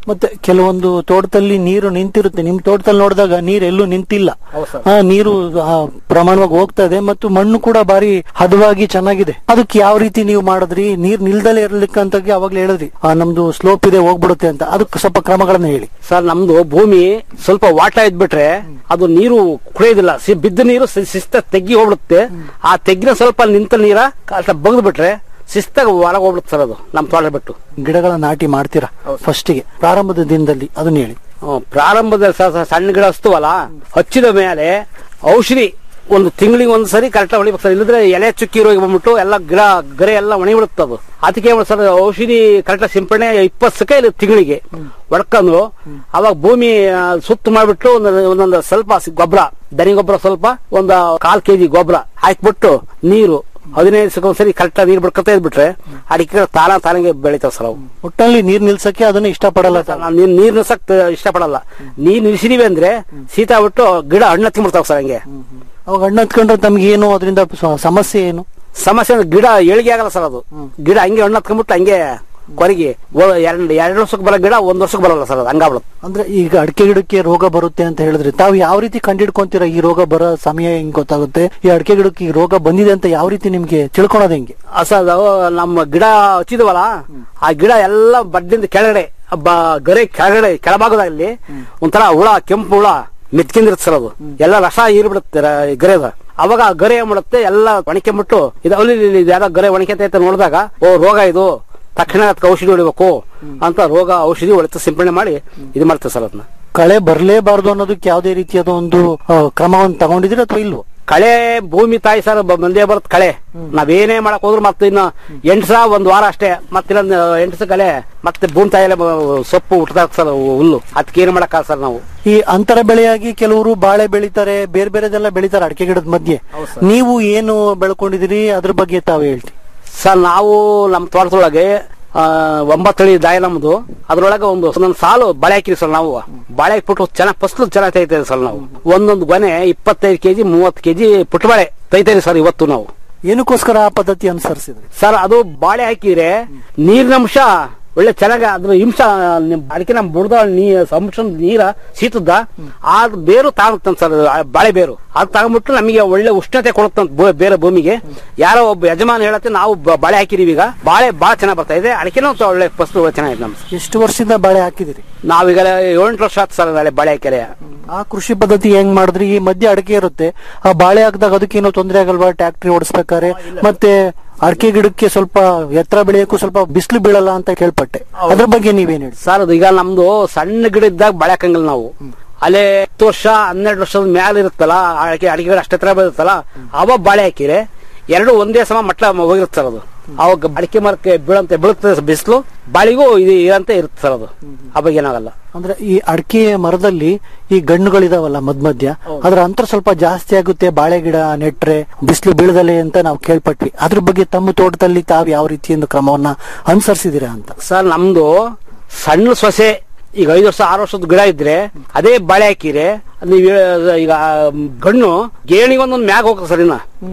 ಮತ್ತೆ ಕೆಲವೊಂದು ತೋಟದಲ್ಲಿ ನೀರು ನಿಂತಿರುತ್ತೆ ನಿಮ್ ತೋಟದಲ್ಲಿ ನೋಡಿದಾಗ ನೀರ್ ಎಲ್ಲೂ ನಿಂತಿಲ್ಲ ಆ, ನೀರು ಆ, ಪ್ರಮಾಣವಾಗಿ ಹೋಗ್ತಾ ಇದೆ ಮತ್ತು ಮಣ್ಣು ಕೂಡ ಬಾರಿ ಹದವಾಗಿ ಚೆನ್ನಾಗಿದೆ ಅದಕ್ಕೆ ಯಾವ ರೀತಿ ನೀವು ಮಾಡಿದ್ರಿ ನೀರ್ ನಿಲ್ದಲೇ ಇರ್ಲಿಕ್ಕಂತ ಅವಾಗ್ಲೇ ಹೇಳಿದ್ರಿ ಆ, ನಮ್ದು ಸ್ಲೋಪ್ ಇದೆ ಹೋಗ್ಬಿಡುತ್ತೆ ಅಂತ ಅದಕ್ಕೆ ಸ್ವಲ್ಪ ಕ್ರಮಗಳನ್ನ ಹೇಳಿ ಸರ್ ನಮ್ದು ಭೂಮಿ ಸ್ವಲ್ಪ ವಾಟ ಇದ್ಬಿಟ್ರೆ ಅದು ನೀರು ಕುಡಿಯೋದಿಲ್ಲ ಸಿ- ಬಿದ್ದ ನೀರು ಸಿ- ಶಿಸ್ತ ತೆಗ್ಗಿ ಹೋಗ್ಬಿಡುತ್ತೆ ಆ ತೆಗ್ಗಿನ ಸ್ವಲ್ಪ ನಿಂತ ನೀರ ಬಗ್ದು ಬಿಟ್ರೆ ಶಿಸ್ತಾಗ ಒಳಗೆ ಹೋಗ್ಬಿಡುತ್ತೆ ಸರ್ ಅದು ನಮ್ ತೋಟ ಬಿಟ್ಟು ಗಿಡಗಳ ನಾಟಿ ಮಾಡ್ತೀರಾ ಫಸ್ಟಿಗೆ ಪ್ರಾರಂಭದ ದಿನದಲ್ಲಿ ಅದನ್ನ ಹೇಳಿ ಹ್ಮ್, ಪ್ರಾರಂಭದಲ್ಲಿ ಸ- ಸ- ಸಣ್ಣ ಗಿಡ ಹಚ್ತವಲ್ಲ ಹಚ್ಚಿದ ಮೇಲೆ ಔಷಧಿ ಒಂದು ತಿಂಗಳಿಗೆ ಒಂದ್ ಸರಿ ಕರೆಕ್ಟ್ ಹೊಡಿಬೇಕು ಸರ್ ಇಲ್ಲದ್ರೆ ಎಲೆ ಚುಕ್ಕಿ ರೋಗಿ ಬಂದ್ಬಿಟ್ಟು ಎಲ್ಲ ಗಿಡ ಗರೆ ಎಲ್ಲ ಒಣಗಿಬಿಡುತ್ತೆ ಅದು ಅದಕ್ಕೆ ಏನ್ ಸರ್ ಔಷಧಿ ಕರೆಕ್ಟ್ ಸಿಂಪಡಣೆ ಇಪ್ಪತ್ತು ಸಕ ಇಲ್ಲ ತಿಂಗಳಿಗೆ ಹೊಡ್ಕೊಂಡು ಅವಾಗ ಭೂಮಿ ಆ, ಸುತ್ತ ಮಾಡ್ಬಿಟ್ಟು ಒಂದೊಂದು ಒಂದೊಂದು ಸ್ವಲ್ಪ ಸಿ- ಗೊಬ್ಬರ ದನಿ ಗೊಬ್ಬರ ಸ್ವಲ್ಪ ಒಂದು ಕಾಲ್ ಕೆಜಿ ಗೊಬ್ಬರ ಹಾಕ್ಬಿಟ್ಟು ನೀರು ಹದಿನೈದು ಸಕ ಒಂದ್ಸರಿ ಕರೆಕ್ಟ್ ನೀರು ಬಿಡ್ಕೊತಾ ಇದ್ಬಿಟ್ರೆ ಅಡಿಕೆ ತಾನ ತಾನಾಗೆ ಬೆಳಿತಾವ ಸರ್ ಅವು ಒಟ್ಟಲ್ಲಿ ನೀರ್ ನಿಲ್ಸಕ್ಕೆ ಅದನ್ನ ಇಷ್ಟಪಡಲ್ಲ ತಾವು. ನಾನು ನೀರ್ ನೀರ್ ನಿಲ್ಸಕ್ ಇಷ್ಟಪಡಲ್ಲ ನೀರ್ ನಿಲ್ಸಿದೀವಿ ಅಂದ್ರೆ ಶೀತ ಬಿಟ್ಟು ಗಿಡ ಹಣ್ಣು ಹತ್ಕೊಂಡ್ಬಿಡ್ತಾವ ಸರ್ ಹಂಗೆ ಅವಾಗ ಹಣ್ಣು ಹತ್ಕೊಂಡ್ರೆ ತಮ್ಗೆ ಏನು ಅದರಿಂದ ಸ- ಸಮಸ್ಯೆ ಏನು ಸಮಸ್ಯೆ ಅಂದ್ರೆ ಗಿಡ ಏಳಿಗೆ ಆಗಲ್ಲ ಸರ್ ಅದು ಗಿಡ ಹಂಗೆ ಹಣ್ಣು ಹತ್ಕೊಂಡ್ಬಿಟ್ಟು ಹಂಗೆ ಕೊರಗಿ ಎರಡು ಎರಡು ವರ್ಷಕ್ಕೆ ಬರೋ ಗಿಡ ಒಂದ್ ವರ್ಷಕ್ಕೆ ಬರಲ್ಲ ಸರ್ ಅದು ಹಂಗಾಗ್ಬಿಡುತ್ತೆ ಅಂದ್ರೆ ಈಗ ಅಡಿಕೆ ಗಿಡಕ್ಕೆ ರೋಗ ಬರುತ್ತೆ ಅಂತ ಹೇಳಿದ್ರಿ ತಾವು ಯಾವ ರೀತಿ ಕಂಡಿಡ್ಕೊಂತೀರಾ ಈ ರೋಗ ಬರೋ ಸಮಯ ಹೆಂಗ್ ಗೊತ್ತಾಗುತ್ತೆ ಈ ಅಡಿಕೆ ಗಿಡಕ್ಕೆ ಈ ರೋಗ ಬಂದಿದೆ ಅಂತ ಯಾವ ರೀತಿ ನಿಮ್ಗೆ ತಿಳ್ಕೊಳೋದು ಹೆಂಗೆ ಅಸಲ್ ನಮ್ಮ ಗಿಡ ಹಚ್ಚಿದವಲ್ಲ ಆ ಗಿಡ ಎಲ್ಲ ಬಡ್ಡಿಂದ ಕೆಳಗಡೆ ಬ- ಗರೆ ಕೆಳಗಡೆ ಕೆಳಭಾಗದಲ್ಲಿ ಒಂಥರ ಹುಳ ಕೆಂಪು ಹುಳ ಮೆತ್ಕೊಂಡಿರುತ್ತೆ ಸರ್ ಅದು ಎಲ್ಲ ರಸ ಹೀರ್ಬಿಡುತ್ತೆ ರ- ಗರೆದ ಅವಾಗ ಆ ಗರೆ ಏನ್ ಮಾಡುತ್ತೆ ಎಲ್ಲ ಒಣಕೊಂಡ್ಬಿಟ್ಟು ಇದು ಅಲ್ಲಿ ಇಲ್ಲಿ ಇದು ಯಾರೋ ಗರೆ ಒಣಕೈತೆ ನೋಡಿದಾಗ ಓ ರೋಗ ಇದು ತಕ್ಷಣ ಅದಕ್ಕೆ ಔಷಧಿ ಹೊಡಿಬೇಕು ಅಂತ ರೋಗ ಔಷಧಿ ಹೊಡೆತು ಸಿಂಪಡಣೆ ಮಾಡಿ ಇದು ಮಾಡ್ತೇವೆ ಸರ್ ಅದನ್ನ ಕಳೆ ಬರ್ಲೇಬಾರ್ದು ಅನ್ನೋದಕ್ಕೆ ಯಾವುದೇ ರೀತಿಯಾದ ಒಂದು ಆ, ಕ್ರಮವನ್ನು ತಗೊಂಡಿದ್ದೀರಾ ಅಥವಾ ಇಲ್ವೋ ಕಳೆ ಭೂಮಿ ತಾಯಿ ಸರ್ ಬ- ಬಂದೇ ಬರುತ್ತೆ ಕಳೆ ನಾವೇನೇ ಮಾಡಕ್ ಹೋದ್ರು ಮತ್ತೆ ಇನ್ನು ಎಂಟ್ಸ ಒಂದ್ ವಾರ ಅಷ್ಟೇ ಮತ್ತೆ ಇನ್ನೊಂದು ಎಂಟ್ಸ ಕಳೆ ಮತ್ತೆ ಭೂಮಿ ತಾಯಿಲೆ ಸೊಪ್ಪು ಹುಟ್ಟದಾಗ ಸರ್ ಹುಲ್ಲು ಅದಕ್ಕೆ ಏನು ಮಾಡಕ್ಕ ಸರ್ ನಾವು ಈ ಅಂತರ ಬೆಳೆಯಾಗಿ ಕೆಲವರು ಬಾಳೆ ಬೆಳಿತಾರೆ ಬೇರೆ ಬೇರೆದೆಲ್ಲ ಬೆಳಿತಾರೆ ಅಡಿಕೆ ಗಿಡದ ಮಧ್ಯೆ ನೀವು ಏನು ಬೆಳ್ಕೊಂಡಿದ್ದೀರಿ ಅದ್ರ ಬಗ್ಗೆ ತಾವು ಹೇಳ್ತಿ ಸರ್ ನಾವು ನಮ್ಮ ತೋಟದೊಳಗೆ ಆ, ಒಂಬತ್ತಳಿ ದಾಯ ನಮ್ದು ಅದ್ರೊಳಗೆ ಒಂದು ಒಂದೊಂದು ಸಾಲು ಬಾಳೆ ಹಾಕಿರಿ ಸರ್ ನಾವು ಬಾಳೆ ಹಾಕ್ಬಿಟ್ಟು ಚೆನ್ನಾಗಿ ಫಸ್ಲು ಚೆನ್ನಾಗಿ ತೆಗಿತೇವೆ ಸರ್ ನಾವು ಒಂದೊಂದು ಗೊನೆ ಇಪ್ಪತ್ತೈದು ಕೆಜಿ ಮೂವತ್ತು ಕೆಜಿ ಪುಟ್ಟಬಾಳೆ ತೆಗಿತೇವೆ ಸರ್ ಇವತ್ತು ನಾವು ಏನಕ್ಕೋಸ್ಕರ ಆ ಪದ್ಧತಿ ಅನುಸರಿಸಿದ್ರಿ ಸರ್ ಅದು ಬಾಳೆ ಹಾಕಿದ್ರೆ ನೀರಿನಂಶ ಒಳ್ಳೆ ಚೆನ್ನಾಗಿ ಅದ್ರ ಹಿಂಸ ನಿಮ್ ಅದಕ್ಕೆ ನಮ್ ಬುಡದ ನೀ ಅಂಶ ನೀರ ಶೀತದ ಆ ಬೇರು ತಾಗುತ್ತಂತ ಸರ್ ಆ ಬಾಳೆ ಬೇರು ಅದು ತಗೊಂಡ್ಬಿಟ್ಟು ನಮಗೆ ಒಳ್ಳೆ ಉಷ್ಣತೆ ಕೊಡುತ್ತಂತ ಭೂ- ಬೇರೆ ಭೂಮಿಗೆ ಯಾರೋ ಒಬ್ಬ ಯಜಮಾನ ಹೇಳತ್ತೆ ನಾವು ಬ- ಬಾಳೆ ಹಾಕಿದೀವಿ ಈಗ ಬಾಳೆ ಬಾಳ ಚೆನ್ನಾಗಿ ಬರ್ತಾ ಇದೆ ಅಡಿಕೆನೂ ತ- ಒಳ್ಳೆ ಫಸ್ಟ್ ಚೆನ್ನಾಗಿದೆ ನಮ್ ಎಷ್ಟು ವರ್ಷದಿಂದ ಬಾಳೆ ಹಾಕಿದಿರಿ ನಾವೀಗ ಏಳೆಂಟು ವರ್ಷ ಆಯ್ತು ಸರ್ ನಾಳೆ ಬಾಳೆ ಹಾಕಿರೆ ಆ ಕೃಷಿ ಪದ್ಧತಿ ಹೆಂಗ್ ಮಾಡಿದ್ರಿ ಈ ಮಧ್ಯೆ ಅಡಿಕೆ ಇರುತ್ತೆ ಆ ಬಾಳೆ ಹಾಕಿದಾಗ ಅದಕ್ಕೇನೋ ತೊಂದರೆ ಆಗಲ್ವಾ ಟ್ಯಾಕ್ಟ್ರಿ ಓಡಿಸ್ಬೇಕಾರೆ ಮತ್ತೆ ಅಡಿಕೆ ಗಿಡಕ್ಕೆ ಸ್ವಲ್ಪ ಎತ್ತರ ಬೆಳೆಯಕ್ಕೂ ಸ್ವಲ್ಪ ಬಿಸಿಲು ಬೀಳಲ್ಲ ಅಂತ ಕೇಳ್ಪಟ್ಟೆ ಅದ್ರ ಬಗ್ಗೆ ನೀವೇನ್ ಹೇಳಿ ಸರ್ ಅದು ಈಗ ನಮ್ದು ಸಣ್ಣ ಗಿಡ ಇದ್ದಾಗ ಬಾಳೆ ಹಾಕಂಗಿಲ್ಲ ನಾವು ಅಲ್ಲೇ ಹತ್ತು ವರ್ಷ ಹನ್ನೆರಡು ವರ್ಷದ ಮ್ಯಾಲ ಇರುತ್ತಲ್ಲ ಅಡಿಕೆ ಅಡಿಕೆ ಗಿಡ ಅಷ್ಟೇ ತರ ಬರುತ್ತಲ್ಲ ಅವಾಗ ಬಾಳೆ ಹಾಕಿರೆ ಎರಡು ಒಂದೇ ಸಮ ಮಟ್ಟ ಹೋಗಿರುತ್ತೆ ಸರ್ ಅದು ಅವಾಗ ಅಡಿಕೆ ಮರಕ್ಕೆ ಬೀಳಂತೆ ಬೀಳುತ್ತೆ ಬಿಸಿಲು ಬಾಳಿಗೂ ಇದು ಇರಂತೆ ಇರುತ್ತೆ ಸರ್ ಅದು ಅವಾಗ ಏನಾಗಲ್ಲ ಅಂದ್ರೆ ಈ ಅಡಿಕೆ ಮರದಲ್ಲಿ ಈ ಗಣ್ಣುಗಳಿದಾವಲ್ಲ ಮಧ್ಯ ಮಧ್ಯ ಅದ್ರ ಅಂತರ ಸ್ವಲ್ಪ ಜಾಸ್ತಿ ಆಗುತ್ತೆ ಬಾಳೆ ಗಿಡ ನೆಟ್ರೆ ಬಿಸಿಲು ಬೀಳದಲೆ ಅಂತ ನಾವು ಕೇಳ್ಪಟ್ವಿ ಅದ್ರ ಬಗ್ಗೆ ತಮ್ಮ ತೋಟದಲ್ಲಿ ತಾವು ಯಾವ ರೀತಿಯಿಂದ ಕ್ರಮವನ್ನ ಅನುಸರಿಸಿದಿರಾ ಅಂತ ಸರ್ ನಮ್ದು ಸಣ್ಣ ಸೊಸೆ ಈಗ ಐದು ವರ್ಷ ಆರು ವರ್ಷದ ಗಿಡ ಇದ್ರೆ ಅದೇ ಬಾಳೆ ಹಾಕಿರೆ ನೀವ್ ಹೇಳ- ಈಗ ಗಣ್ಣು ಗೇಣಿಗೆ ಒಂದೊಂದು ಮ್ಯಾಗ ಹೋಗ್ತದೆ ಸರ್ ಇನ್ನ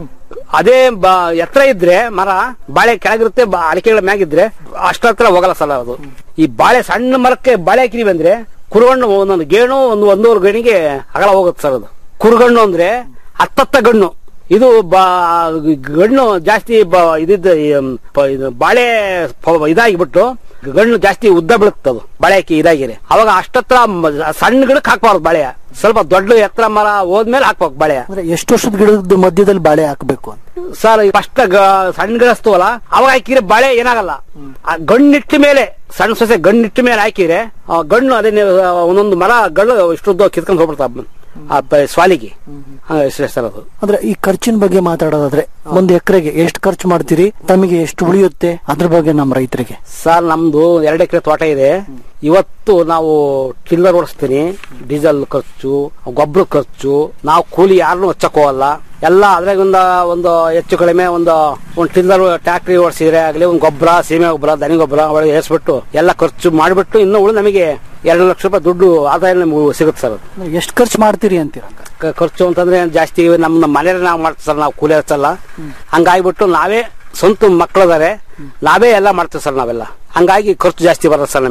ಅದೇ ಬ- ಎತ್ತರ ಇದ್ರೆ ಮರ ಬಾಳೆ ಕೆಳಗಿರುತ್ತೆ ಬ- ಅಡಿಕೆಗಳ ಮ್ಯಾಗಿದ್ರೆ ಅಷ್ಟ ಹತ್ರ ಹೋಗಲ್ಲ ಸರ್ ಅದು ಈ ಬಾಳೆ ಸಣ್ಣ ಮರಕ್ಕೆ ಬಾಳೆ ಹಾಕಿದೀವಿ ಅಂದ್ರೆ ಕುರುಗಣ್ಣು ಒಂದೊಂದು ಗೇಣು ಒಂದು ಒಂದೂವರೆ ಗಣಿಗೆ ಅಗಲ ಹೋಗುತ್ತೆ ಸರ್ ಅದು ಕುರುಗಣ್ಣು ಅಂದ್ರೆ ಹತ್ತತ್ತ ಗಣ್ಣು ಇದು ಬಾ- ಗಣ್ಣು ಜಾಸ್ತಿ ಬ- ಇದಿದ್ದ ಈ, ಮ್, ಪ- ಇದು ಬಾಳೆ ಪ- ಇದಾಗಿಬಿಟ್ಟು ಗಣ್ಣು ಜಾಸ್ತಿ ಉದ್ದ ಬೀಳುತ್ತೆ ಅದು ಬಾಳೆ ಹಾಕಿ ಇದಾಗಿರಿ ಅವಾಗ ಅಷ್ಟತ್ರ ಮ- ಸಣ್ಣ ಗಿಡಕ್ಕೆ ಹಾಕ್ಬಾರ್ದು ಬಾಳೆ ಸ್ವಲ್ಪ ದೊಡ್ಡ ಎತ್ತರ ಮರ ಹೋದ್ಮೇಲೆ ಹಾಕ್ಬೇಕು ಬಾಳೆ ಅಂದ್ರೆ ಎಷ್ಟು ವರ್ಷದ ಗಿಡದ ಮಧ್ಯದಲ್ಲಿ ಬಾಳೆ ಹಾಕಬೇಕು ಅಂತ ಸರ್ ಫಸ್ಟ್ ಸಣ್ಣ ಗಿಡ ಹಚ್ತವಲ್ಲ ಅವಾಗ ಹಾಕಿದ್ರೆ ಬಾಳೆ ಏನಾಗಲ್ಲ ಆ ಗಣ್ಣಿಟ್ಟ ಮೇಲೆ ಸಣ್ಣ ಸೊಸೆ ಗಣ್ಣಿಟ್ಟ ಮೇಲೆ ಹಾಕಿದ್ರೆ ಆ ಗಣ್ಣು ಅದೇ ನೀವು ಒಂದೊಂದು ಮರ ಗಳ್ಳು ಇಷ್ಟುದ್ದ ಕಿತ್ಕೊಂಡು ಹೋಗ್ಬಿಡ್ತಾವ ಆ ಪ- ಸ್ವಾಲಿಗೆ ಹಾ, ಇಷ್ಟೇ ಸರ್ ಅದು ಅಂದ್ರೆ ಈ ಖರ್ಚಿನ ಬಗ್ಗೆ ಮಾತಾಡೋದಾದ್ರೆ ಒಂದು ಎಕರೆಗೆ ಎಷ್ಟು ಖರ್ಚು ಮಾಡ್ತೀರಿ ತಮಗೆ ಎಷ್ಟು ಉಳಿಯುತ್ತೆ ಅದ್ರ ಬಗ್ಗೆ ನಮ್ಮ ರೈತರಿಗೆ ಸರ್ ನಮ್ದು ಎರಡು ಎಕರೆ ತೋಟ ಇದೆ ಇವತ್ತು ನಾವು ಟಿಲ್ಲರ್ ಓಡಿಸ್ತೀನಿ ಡೀಸೆಲ್ ಖರ್ಚು ಗೊಬ್ಬರ ಖರ್ಚು ನಾವು ಕೂಲಿ ಯಾರನ್ನೂ ಹಚ್ಚಕ್ ಹೋಗಲ್ಲ ಎಲ್ಲ ಅದ್ರಾಗ ಒಂದು ಒಂದು ಹೆಚ್ಚು ಕಡಿಮೆ ಒಂದು ಒಂದು ಟಿಲ್ಲರ್ ಟ್ಯಾಕ್ಟ್ರಿ ಓಡಿಸಿದ್ರೆ ಆಗಲಿ ಒಂದು ಗೊಬ್ಬರ ಸೀಮೆ ಗೊಬ್ಬರ ದನಿ ಗೊಬ್ಬರ ಒಳಗೆ ಏರ್ಸ್ಬಿಟ್ಟು ಎಲ್ಲ ಖರ್ಚು ಮಾಡಿಬಿಟ್ಟು ಇನ್ನು ಉಳಿದು ನಮಗೆ ಎರಡು ಲಕ್ಷ ರೂಪಾಯಿ ದುಡ್ಡು ಆದಾಯ ನಮ್ಗೆ ಸಿಗುತ್ತೆ ಸರ್ ಅದು. ಎಷ್ಟು ಖರ್ಚು ಮಾಡ್ತೀರಿ ಅಂತೀರ ಕ- ಖರ್ಚು ಅಂತಂದ್ರೆ ಜಾಸ್ತಿ ನಮ್ಮ ನಮ್ಮ ಮನೇಲಿ ನಾವು ಮಾಡ್ತೀವಿ ಸರ್ ನಾವು ಕೂಲಿ ಹಚ್ಚಲ್ಲ ಹಂಗಾಗ್ಬಿಟ್ಟು ನಾವೇ ಸ್ವಂತ ಮಕ್ಕಳದಾರೆ ನಾವೇ ಎಲ್ಲ ಮಾಡ್ತೀವಿ ಸರ್ ನಾವೆಲ್ಲ ಹಂಗಾಗಿ ಖರ್ಚು ಜಾಸ್ತಿ ಬರುತ್ತೆ ಸರ್ ನಮಗೆ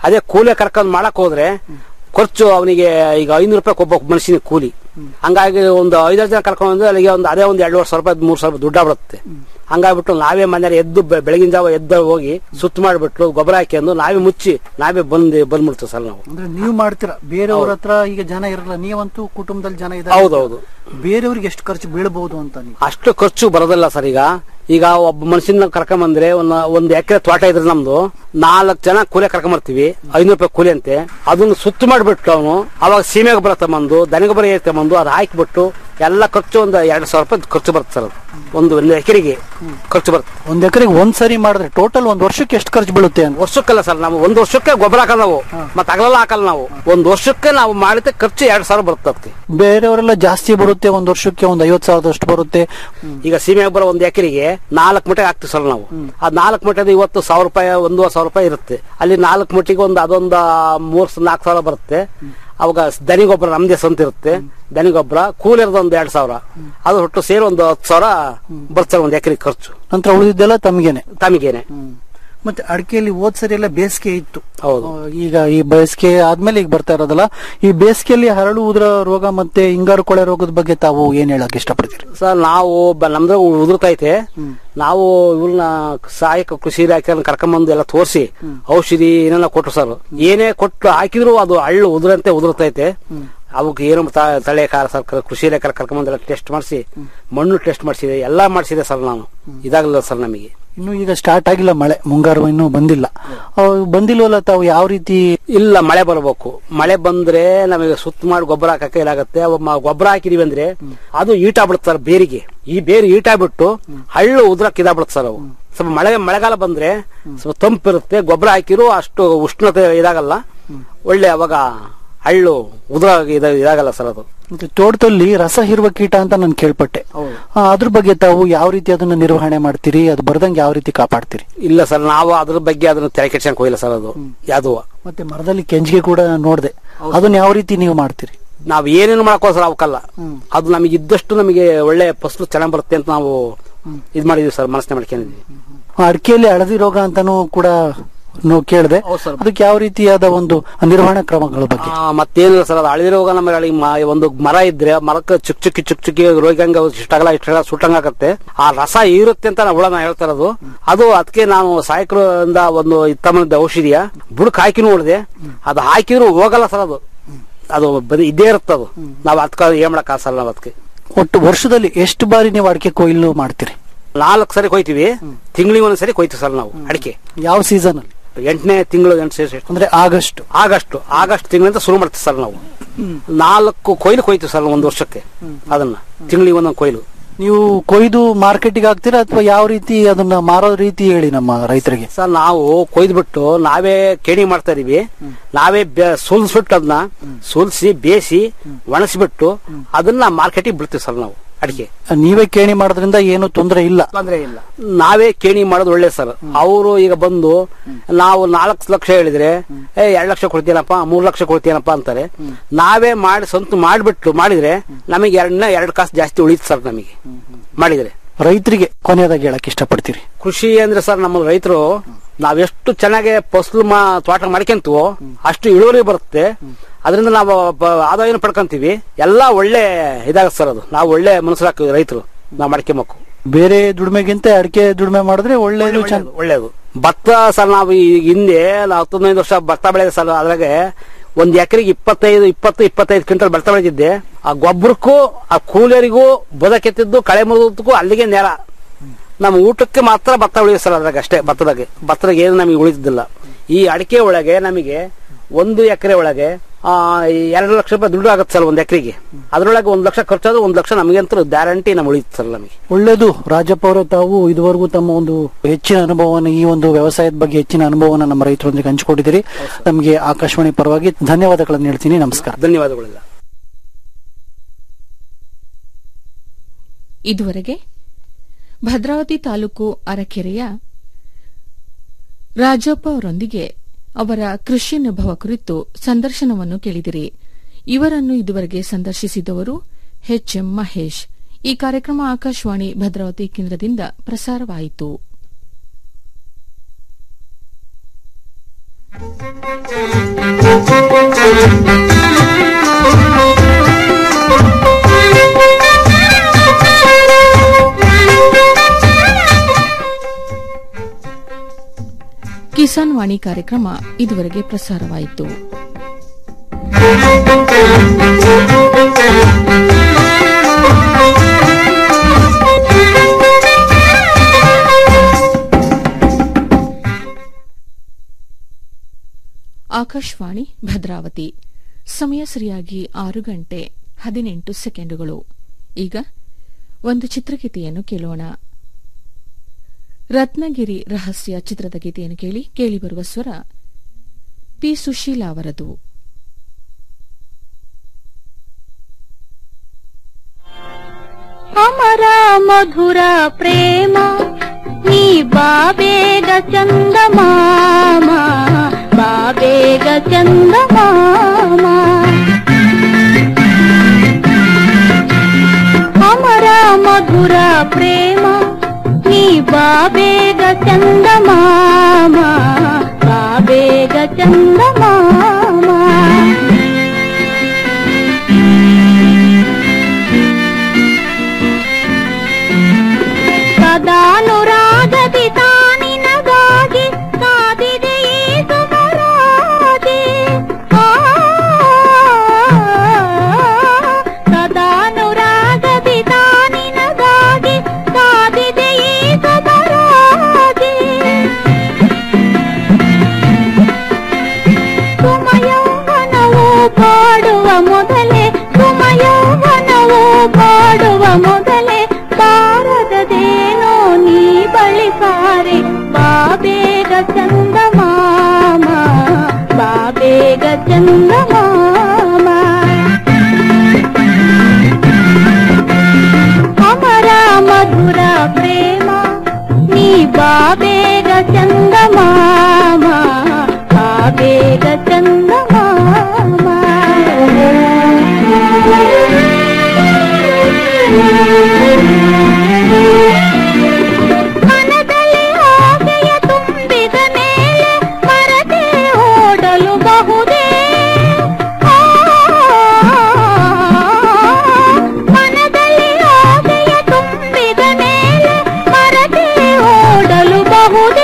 ಅದೇ ಕೂಲಿ ಕರ್ಕೊಂಡ್ ಮಾಡಕ್ ಹೋದ್ರೆ ಖರ್ಚು ಅವನಿಗೆ ಈಗ ಐನೂರು ರೂಪಾಯಿ ಒಬ್ಬ ಮನುಷ್ಯನಿಗೆ ಕೂಲಿ ಹಂಗಾಗಿ ಒಂದು ಐದಾರು ಜನ ಕರ್ಕೊಂಡು ಬಂದ್ರೆ ಅಲ್ಲಿಗೆ ಒಂದು ಅದೇ ಒಂದು ಎರಡು ಸಾವಿರ ರೂಪಾಯಿ ಮೂರು ಸಾವಿರ ರೂಪಾಯಿ ದುಡ್ಡು ಬಿಡುತ್ತೆ ಹಂಗಾಗ್ಬಿಟ್ಟು ನಾವೇ ಮನೆಯಲ್ಲಿ ಎದ್ದು ಬೆ- ಬೆಳಗಿನ ಜಾವ ಎದ್ದು ಹೋಗಿ ಸುತ್ತ ಮಾಡಿಬಿಟ್ಟು ಗೊಬ್ಬರ ಹಾಕ್ಯಂದು ನಾವೇ ಮುಚ್ಚಿ ನಾವೇ ಬಂದು ಬಂದ್ಬಿಡ್ತೀವಿ ಸರ್ ನಾವು ಅಂದ್ರೆ ನೀವು ಮಾಡ್ತೀರಾ ಬೇರೆಯವ್ರ ಹತ್ರ ಈಗ ಜನ ಇರಲ್ಲ ನೀವಂತೂ ಕುಟುಂಬದಲ್ಲಿ ಜನ ಇದ್ದಾರೆ ಹೌದೌದು ಬೇರೆಯವ್ರಿಗೆ ಎಷ್ಟು ಖರ್ಚು ಬೀಳಬಹುದು ಅಂತ ನೀವು ಅಷ್ಟು ಖರ್ಚು ಬರೋದಿಲ್ಲ ಸರ್ ಈಗ ಈಗ ಒಬ್ಬ ಮನುಷ್ಯನ ಕರ್ಕೊಂಡ್ ಬಂದ್ರೆ ಒಂದ್ ಒಂದ್ ಎಕರೆ ತೋಟ ಇದ್ರೆ ನಮ್ದು ನಾಲ್ಕು ಜನ ಕೂಲಿ ಕರ್ಕೊಂಡ್ ಬರ್ತೀವಿ ಐನೂರು ರೂಪಾಯಿ ಕೂಲಿ ಅಂತೆ ಅದನ್ನ ಸುತ್ತು ಮಾಡಿಬಿಟ್ಟು ಅವನು ಅವಾಗ ಸೀಮೆ ಗೊಬ್ಬರ ತಗೊಂಬಂದು ದನ ಗೊಬ್ಬರ ಏರ್ ತಗೊಂಬಂದು ಅದು ಹಾಕಿಬಿಟ್ಟು ಎಲ್ಲ ಖರ್ಚು ಒಂದು ಎರಡ್ ಸಾವಿರ ರೂಪಾಯಿ ಖರ್ಚು ಬರುತ್ತೆ ಸರ್ ಅದು ಒಂದು ಒಂದು ಎಕರೆಗೆ ಖರ್ಚು ಬರುತ್ತೆ ಒಂದ್ ಎಕರೆಗೆ ಒಂದ್ ಸರಿ ಮಾಡಿದ್ರೆ ಟೋಟಲ್ ಒಂದ್ ವರ್ಷಕ್ಕೆ ಎಷ್ಟು ಖರ್ಚು ಬೀಳುತ್ತೆ ಅಂತ ವರ್ಷಕ್ಕಲ್ಲ ಸರ್ ನಾವು ಒಂದು ವರ್ಷಕ್ಕೆ ಗೊಬ್ಬರ ಹಾಕಲ್ಲ ನಾವು ಮತ್ತೆ ಅಗಲೆಲ್ಲ ಹಾಕಲ್ಲ ನಾವು ಒಂದು ವರ್ಷಕ್ಕೆ ನಾವು ಮಾಡಿದ ಖರ್ಚು ಎರಡ್ ಸಾವಿರ ಬರುತ್ತೆ ಅದಕ್ಕೆ ಬೇರೆಯವರೆಲ್ಲ ಜಾಸ್ತಿ ಬರುತ್ತೆ ಒಂದ್ ವರ್ಷಕ್ಕೆ ಒಂದ್ ಐವತ್ ಸಾವಿರದಷ್ಟು ಬರುತ್ತೆ ಈಗ ಸೀಮೆ ಗೊಬ್ಬರ ಒಂದು ಎಕರೆಗೆ ನಾಲ್ಕು ಮಟ್ಟಿಗೆ ಹಾಕ್ತಿವಿ ಸರ್ ನಾವು ಆ ನಾಲ್ಕು ಮಟ್ಟದ ಇವತ್ತು ಸಾವಿರ ರೂಪಾಯಿ ಒಂದೂವರೆ ಸಾವಿರ ರೂಪಾಯಿ ಇರುತ್ತೆ ಅಲ್ಲಿ ನಾಲ್ಕು ಮಟ್ಟಿಗೆ ಒಂದು ಅದೊಂದು ಮೂರ್ ನಾಲ್ಕು ಸಾವಿರ ಬರುತ್ತೆ ಅವಾಗ ದನಿ ಗೊಬ್ಬರ ನಮ್ದೇ ಸ್ವಂತ ಇರುತ್ತೆ ದನಿ ಗೊಬ್ಬರ ಕೂಲಿರದ ಒಂದು ಎರಡ್ ಸಾವಿರ ಅದು ಒಟ್ಟು ಸೇರಿ ಒಂದು ಹತ್ತು ಸಾವಿರ ಬರ್ತದೆ ಒಂದು ಎಕರೆ ಖರ್ಚು ನಂತರ ಉಳಿದಿದ್ದೆಲ್ಲ ತಮಗೇನೆ ತಮಗೇನೆ ಮತ್ತೆ ಅಡಿಕೆಯಲ್ಲಿ ಹೋದ್ ಸರಿ ಎಲ್ಲ ಬೇಸಿಗೆ ಇತ್ತು ಹೌದು ಆ, ಈಗ ಈ ಬೇಸಿಗೆ ಆದ್ಮೇಲೆ ಈಗ ಬರ್ತಾ ಇರೋದಲ್ಲ ಈ ಬೇಸಿಗೆಯಲ್ಲಿ ಹರಳು ಉದ್ರ ರೋಗ ಮತ್ತೆ ಹಿಂಗಾರು ಕೊಳೆ ರೋಗದ ಬಗ್ಗೆ ತಾವು ಏನ್ ಹೇಳಕ್ ಇಷ್ಟಪಡ್ತೀರಿ ಸರ್ ನಾವು ಬ- ನಮ್ದು ಉದುರ್ತೈತೆ ನಾವು ಇವ್ರನ್ನ ಸಹಾಯಕ ಕೃಷಿ ಇಲಾಖೆಯನ್ನು ಕರ್ಕೊಂಬಂದು ಎಲ್ಲ ತೋರಿಸಿ ಔಷಧಿ ಏನೆಲ್ಲ ಕೊಟ್ರು ಸರ್ ಏನೇ ಕೊಟ್ಟು ಹಾಕಿದ್ರು ಅದು ಹಳ್ಳು ಉದುರಂತೆ ಉದುರ್ತೈತೆ ಅವಕ್ಕೆ ಏನು ತ- ತಳೆ ಕಾರ ಸರ್ಕಾರ ಕೃಷಿ ಇಲಾಖೆ ಕರ್ಕೊಂಬಂದು ಎಲ್ಲ ಟೆಸ್ಟ್ ಮಾಡಿಸಿ ಮಣ್ಣು ಟೆಸ್ಟ್ ಮಾಡಿಸಿದೆ ಎಲ್ಲಾ ಮಾಡಿಸಿದೆ ಸರ್ ನಾನು ಇದಾಗಲಿಲ್ಲ ಸರ್ ನಮಗೆ ಇನ್ನು ಈಗ ಸ್ಟಾರ್ಟ್ ಆಗಿಲ್ಲ ಮಳೆ ಮುಂಗಾರು ಇನ್ನೂ ಬಂದಿಲ್ಲ ಆ, ಬಂದಿಲ್ವಲ್ಲ ತಾವು ಯಾವ ರೀತಿ ಇಲ್ಲ ಮಳೆ ಬರಬೇಕು ಮಳೆ ಬಂದ್ರೆ ನಮಗೆ ಸುತ್ತ ಮಾಡಿ ಗೊಬ್ಬರ ಹಾಕಕ್ಕೆ ಇದಾಗತ್ತೆ ಅವ ಮ- ಗೊಬ್ಬರ ಹಾಕಿದೀವಿ ಅಂದ್ರೆ ಅದು ಈಟಾಗ್ಬಿಡುತ್ತೆ ಸರ್ ಬೇರಿಗೆ ಈ ಬೇರು ಈಟಾಗ್ಬಿಟ್ಟು ಹಳ್ಳು ಉದ್ರಕ್ಕೆ ಇದಾಗ್ಬಿಡುತ್ತೆ ಸರ್ ಅವು ಸ್ವಲ್ಪ ಮಳೆ ಮಳೆಗಾಲ ಬಂದ್ರೆ ಸ್ವಲ್ಪ ತಂಪಿರುತ್ತೆ ಗೊಬ್ಬರ ಹಾಕಿರು ಅಷ್ಟು ಉಷ್ಣತೆ ಇದಾಗಲ್ಲ ಒಳ್ಳೆ ಅವಾಗ ಹಳ್ಳು ಉದ್ರ ಇದ- ಇದಾಗಲ್ಲ ಸರ್ ಅದು ಮತ್ತೆ ತೋಟದಲ್ಲಿ ರಸ ಹೀರುವ ಕೀಟ ಅಂತ ನಾನು ಕೇಳ್ಪಟ್ಟೆ ಆ, ಅದ್ರ ಬಗ್ಗೆ ತಾವು ಯಾವ ರೀತಿ ಅದನ್ನ ನಿರ್ವಹಣೆ ಮಾಡ್ತೀರಿ ಅದು ಬರ್ದಂಗೆ ಯಾವ ರೀತಿ ಕಾಪಾಡ್ತೀರಿ ಇಲ್ಲ ಸರ್ ನಾವು ಅದ್ರ ಬಗ್ಗೆ ಅದನ್ನ ತೆರೆ ಕೆಡ್ಸಕ್ ಹೋಗಿಲ್ಲ ಸರ್ ಅದು ಯಾವ್ದು ಮತ್ತೆ ಮರದಲ್ಲಿ ಕೆಂಜಿಗೆ ಕೂಡ ನೋಡ್ದೆ ಅದನ್ನ ಯಾವ ರೀತಿ ನೀವು ಮಾಡ್ತೀರಿ ನಾವ್ ಏನೇನು ಮಾಡಕ್ ಸರ್ ಅವಕ್ಕಲ್ಲ ಅದು ನಮಗೆ ಇದ್ದಷ್ಟು ನಮಗೆ ಒಳ್ಳೆ ಫಸಲು ಚೆನ್ನಾಗ್ ಬರುತ್ತೆ ಅಂತ ನಾವು ಇದ್ ಮಾಡಿದೀವಿ ಸರ್ ಮನಸ್ಸನ್ನ ಮಾಡ್ಕೊಂಡಿದ್ವಿ ಆ, ಅಡಿಕೆಯಲ್ಲಿ ಹಳದಿ ರೋಗ ಅಂತಾನೂ ಕೂಡ ನಾವು ಕೇಳಿದೆ ಅದಕ್ಕೆ ಯಾವ ರೀತಿಯಾದ ಒಂದು ನಿರ್ವಹಣಾ ಕ್ರಮಗಳ ಬಗ್ಗೆ ಆ, ಮತ್ತೇನಿಲ್ಲ ಸರ್ ಅದು ಹಳದಿ ರೋಗ ನಮ್ಮ ಅಲ್ಲಿ ಮ- ಒಂದು ಮರ ಇದ್ರೆ ಆ ಮರಕ್ಕೆ ಚುಕ್ ಚುಕ್ಕಿ ಚುಕ್ ಚುಕ್ಕಿ ರೋಗಂಗ ಇಷ್ಟಾಗಲ್ಲ ಇಷ್ಟಾಗಲ್ಲ ಸುಟ್ಟಂಗಾಗತ್ತೆ ಆ ರಸ ಇರುತ್ತೆ ಅಂತ ನಾವು ಹುಳ ನಾ ಹೇಳ್ತಾ ಇರೋದು ಅದು ಅದಕ್ಕೆ ನಾನು ಸಾಯಕರಿಂದ ಒಂದು ತಮ್ಮದ ಔಷಧಿಯ ಬುಡಕ್ ಹಾಕಿ ನೋಡಿದೆ ಅದು ಹಾಕಿದ್ರು ಹೋಗಲ್ಲ ಸರ್ ಅದು ಅದು ಬರೀ ಇದ್ದೇ ಇರುತ್ತೆ ಅದು ನಾವು ಅದಕ್ಕೆ ಏನ್ ಮಾಡಕ್ ಆಗಲ್ಲ ನಾವು ಅದಕ್ಕೆ ಒಟ್ಟು ವರ್ಷದಲ್ಲಿ ಎಷ್ಟು ಬಾರಿ ನೀವು ಅಡಿಕೆ ಕೊಯ್ಲು ಮಾಡ್ತೀರಿ ನಾಲ್ಕು ಸರಿ ಕೊಯ್ತೀವಿ ತಿಂಗಳಿಗೆ ಒಂದ್ಸರಿ ಕೊಯ್ತೀವಿ ಸರ್ ನಾವು ಅಡಿಕೆ ಯಾವ ಸೀಸನ್ ಅಲ್ಲಿ ಎಂಟನೇ ತಿಂಗಳು ಎಂಟು ಸೇರಿಸಿ ಅಂದ್ರೆ ಆಗಸ್ಟ್ ಆಗಸ್ಟ್ ಆಗಸ್ಟ್ ತಿಂಗಳಿಂದ ಶುರು ಮಾಡ್ತೀವಿ ಸರ್ ನಾವು ನಾಲ್ಕು ಕೊಯ್ಲು ಕೊಯ್ತೀವಿ ಸರ್ ಒಂದು ವರ್ಷಕ್ಕೆ ಅದನ್ನ ತಿಂಗಳಿಗೆ ಒಂದೊಂದು ಕೊಯ್ಲು ನೀವು ಕೊಯ್ದು ಮಾರ್ಕೆಟಿಗೆ ಹಾಕ್ತೀರಾ ಅಥವಾ ಯಾವ ರೀತಿ ಅದನ್ನ ಮಾರೋ ರೀತಿ ಹೇಳಿ ನಮ್ಮ ರೈತರಿಗೆ ಸರ್ ನಾವು ಕೊಯ್ದ್ಬಿಟ್ಟು ನಾವೇ ಕೇಣಿ ಮಾಡ್ತಾ ಇದೀವಿ ನಾವೇ ಬೆ- ಸುಲ್ಸ್ಬಿಟ್ಟು ಅದನ್ನ ಸುಲ್ಸಿ ಬೇಯಿಸಿ ಒಣಗಿಸ್ಬಿಟ್ಟು ಅದನ್ನ ಮಾರ್ಕೆಟಿಗೆ ಬಿಡ್ತೀವಿ ಸರ್ ನಾವು ಅಡಿಕೆ ನೀವೇ ಕೇಣಿ ಮಾಡೋದ್ರಿಂದ ಏನು ತೊಂದರೆ ಇಲ್ಲ ತೊಂದರೆ ಇಲ್ಲ ನಾವೇ ಕೇಣಿ ಮಾಡೋದು ಒಳ್ಳೆ ಸರ್ ಅವರು ಈಗ ಬಂದು ನಾವು ನಾಲ್ಕು ಲಕ್ಷ ಹೇಳಿದ್ರೆ ಏ ಎರಡ್ ಲಕ್ಷ ಕೊಡ್ತೀನಪ್ಪ ಮೂರ್ ಲಕ್ಷ ಕೊಡ್ತೀನಪ್ಪ ಅಂತಾರೆ ನಾವೇ ಮಾಡಿ ಸ್ವಂತ ಮಾಡಿಬಿಟ್ಟು ಮಾಡಿದ್ರೆ ನಮಗೆ ಎರಡನ್ನ ಎರಡು ಕಾಸು ಜಾಸ್ತಿ ಉಳಿತು ಸರ್ ನಮಗೆ ಮಾಡಿದ್ರೆ ರೈತರಿಗೆ ಕೊನೆಯದಾಗಿ ಹೇಳಕ್ ಇಷ್ಟಪಡ್ತೀರಿ ಕೃಷಿ ಅಂದ್ರೆ ಸರ್ ನಮ್ಮ ರೈತರು ನಾವೆಷ್ಟು ಚೆನ್ನಾಗಿ ಫಸಲು ಮಾ ತೋಟ ಮಾಡ್ಕೊಂತೀವೋ ಅಷ್ಟು ಇಳುವರಿ ಬರುತ್ತೆ ಅದರಿಂದ ನಾವು ಬ- ಆದಾಯನ ಪಡ್ಕೊಂತೀವಿ ಎಲ್ಲಾ ಒಳ್ಳೆ ಇದಾಗತ್ತೆ ಸರ್ ಅದು ನಾವು ಒಳ್ಳೆ ಮನಸ್ಸಾಕ ರೈತರು ನಾವು ಮಾಡ್ಕೊಬೇಕು ಬೇರೆ ದುಡಿಮೆಗಿಂತ ಅಡಿಕೆ ದುಡಿಮೆ ಮಾಡಿದ್ರೆ ಒಳ್ಳೇದು ಚೆನ್ನ ಒಳ್ಳೇದು ಭತ್ತ ಸರ್ ನಾವು ಈ ಹಿಂದೆ ನಾವು ಹತ್ತೊಂದೈದು ವರ್ಷ ಭತ್ತ ಬೆಳೆದ ಸರ್ ಅದ್ರಾಗೆ ಒಂದ್ ಎಕರೆಗೆ ಇಪ್ಪತ್ತೈದು ಇಪ್ಪತ್ತು ಇಪ್ಪತ್ತೈದು ಕ್ವಿಂಟಲ್ ಭತ್ತ ಬೆಳೆದಿದ್ದೆ ಆ ಗೊಬ್ಬರಕ್ಕೂ ಆ ಕೂಲಿಯರಿಗೂ ಬದುಕೆತ್ತಿದ್ದು ಕಳೆ ಮುರಿದಕ್ಕೂ ಅಲ್ಲಿಗೆ ನೇರ ನಮ್ಮ ಊಟಕ್ಕೆ ಮಾತ್ರ ಭತ್ತ ಉಳಿದ ಸರ್ ಅದ್ರಾಗ ಅಷ್ಟೇ ಭತ್ತದಾಗೆ ಭತ್ತದಾಗ ಏನು ನಮಗೆ ಉಳಿದಿದ್ದಿಲ್ಲ ಈ ಅಡಿಕೆ ಒಳಗೆ ನಮಗೆ ಒಂದು ಎಕರೆ ಒಳಗೆ ಆ, ಎರಡು ಲಕ್ಷ ರೂಪಾಯಿ ದುಡ್ಡು ಆಗುತ್ತೆ ಸರ್ ಒಂದ್ ಎಕರೆಗೆ ಅದ್ರೊಳಗೆ ಒಂದ್ ಲಕ್ಷ ಖರ್ಚಾದ್ರೆ ಒಂದ್ ಲಕ್ಷ ನಮಗಂತೂ ಗ್ಯಾರಂಟಿ ನಮ್ಗೆ ಉಳಿತು ಸರ್ ನಮಗೆ ಒಳ್ಳೇದು ರಾಜಪ್ಪ ಅವರೇ ತಾವು ಇದುವರೆಗೂ ತಮ್ಮ ಒಂದು ಹೆಚ್ಚಿನ ಅನುಭವನ ಈ ಒಂದು ವ್ಯವಸಾಯದ ಬಗ್ಗೆ ಹೆಚ್ಚಿನ ಅನುಭವನ ನಮ್ಮ ರೈತರೊಂದಿಗೆ ಹಂಚಿಕೊಂಡಿದ್ದೀರಿ ನಮಗೆ ಆಕಾಶವಾಣಿ ಪರವಾಗಿ ಧನ್ಯವಾದಗಳನ್ನು ಹೇಳ್ತೀನಿ ನಮಸ್ಕಾರ ಧನ್ಯವಾದಗಳಿಲ್ಲ ಇದುವರೆಗೆ ಭದ್ರಾವತಿ ತಾಲೂಕು ಅರಕೆರೆಯ ರಾಜಪ್ಪ ಅವರೊಂದಿಗೆ ಅವರ ಕೃಷಿ ಅನುಭವ ಕುರಿತು ಸಂದರ್ಶನವನ್ನು ಕೇಳಿದಿರಿ ಇವರನ್ನು ಇದುವರೆಗೆ ಸಂದರ್ಶಿಸಿದವರು ಎಚ್ಎಂ ಮಹೇಶ್ ಈ ಕಾರ್ಯಕ್ರಮ ಆಕಾಶವಾಣಿ ಭದ್ರಾವತಿ ಕೇಂದ್ರದಿಂದ ಪ್ರಸಾರವಾಯಿತು ಕಿಸಾನ್ ವಾಣಿ ಕಾರ್ಯಕ್ರಮ ಇದುವರೆಗೆ ಪ್ರಸಾರವಾಯಿತು ಆಕಾಶವಾಣಿ ಭದ್ರಾವತಿ ಸಮಯ ಸರಿಯಾಗಿ ಆರು ಗಂಟೆ ಹದಿನೆಂಟು ಸೆಕೆಂಡುಗಳು ಈಗ ಒಂದು ಚಿತ್ರಗೀತೆಯನ್ನು ಕೇಳೋಣ ರತ್ನಗಿರಿ ರಹಸ್ಯ ಚಿತ್ರದ ಗೀತೆಯನ್ನು ಕೇಳಿ ಕೇಳಿಬರುವ ಸ್ವರ ಪಿ ಸುಶೀಲಾ ಅವರದು ಅಮರ ಮಧುರ ಪ್ರೇಮ ನೀ ಬಾಬೇಗ ಚಂದ ಮಾಮ ಬಾಬೇಗ ಚಂದ ಮಾಮ ಅಮರ ಮಧುರ ಪ್ರೇಮ ನೀ ಬಾಬೇಗ ಚಂದ ಮಾಮ ಬಾಬೇಗ ಚಂದ ಮಾಮ ಸದಾನುರಾಗದಿ ತಾನಿನಗಾಗಿ ಕಾದಿದೆ ಈ ಸುಮರಾದಿ ಆ, ಸದಾನುರಾಗದಿ ತಾನಿನಗಾಗಿ ಕಾದಿದೆ ಈ ಸುಮರಾದಿ ಸುಮಯೌವನವು ಬಾಡುವ ಮೊದಲೇ ಸುಮಯೌವನವು ಬಾಡುವ ಮೊದಲೇ ಬಾರದದೇನೋ ನೀ ಬಳಿಸಾರೆ ಬಾಬೇಗ ಚಂದ ಮಾಮ ಬಾಬೇಗ ಚಂದ ಮಾಮ ಅಮರ ಮಧುರ ಪ್ರೇಮ ನೀ ಬಾಬೇಗ ಚಂದ ಮಾಮ ಬಾಬೇಗ ಚಂದ ಮಾಮ ಮನದಲ್ಲಿ ಆಸೆಯ ತುಂಬಿದ ಮೇಲೆ ಮರತೆ ಓಡಲು ಬಹುದೇ ಆ, ಮನದಲ್ಲಿ ಆಸೆಯ ತುಂಬಿದ ಮೇಲೆ ಮರತೆ ಓಡಲು ಬಹುದೇ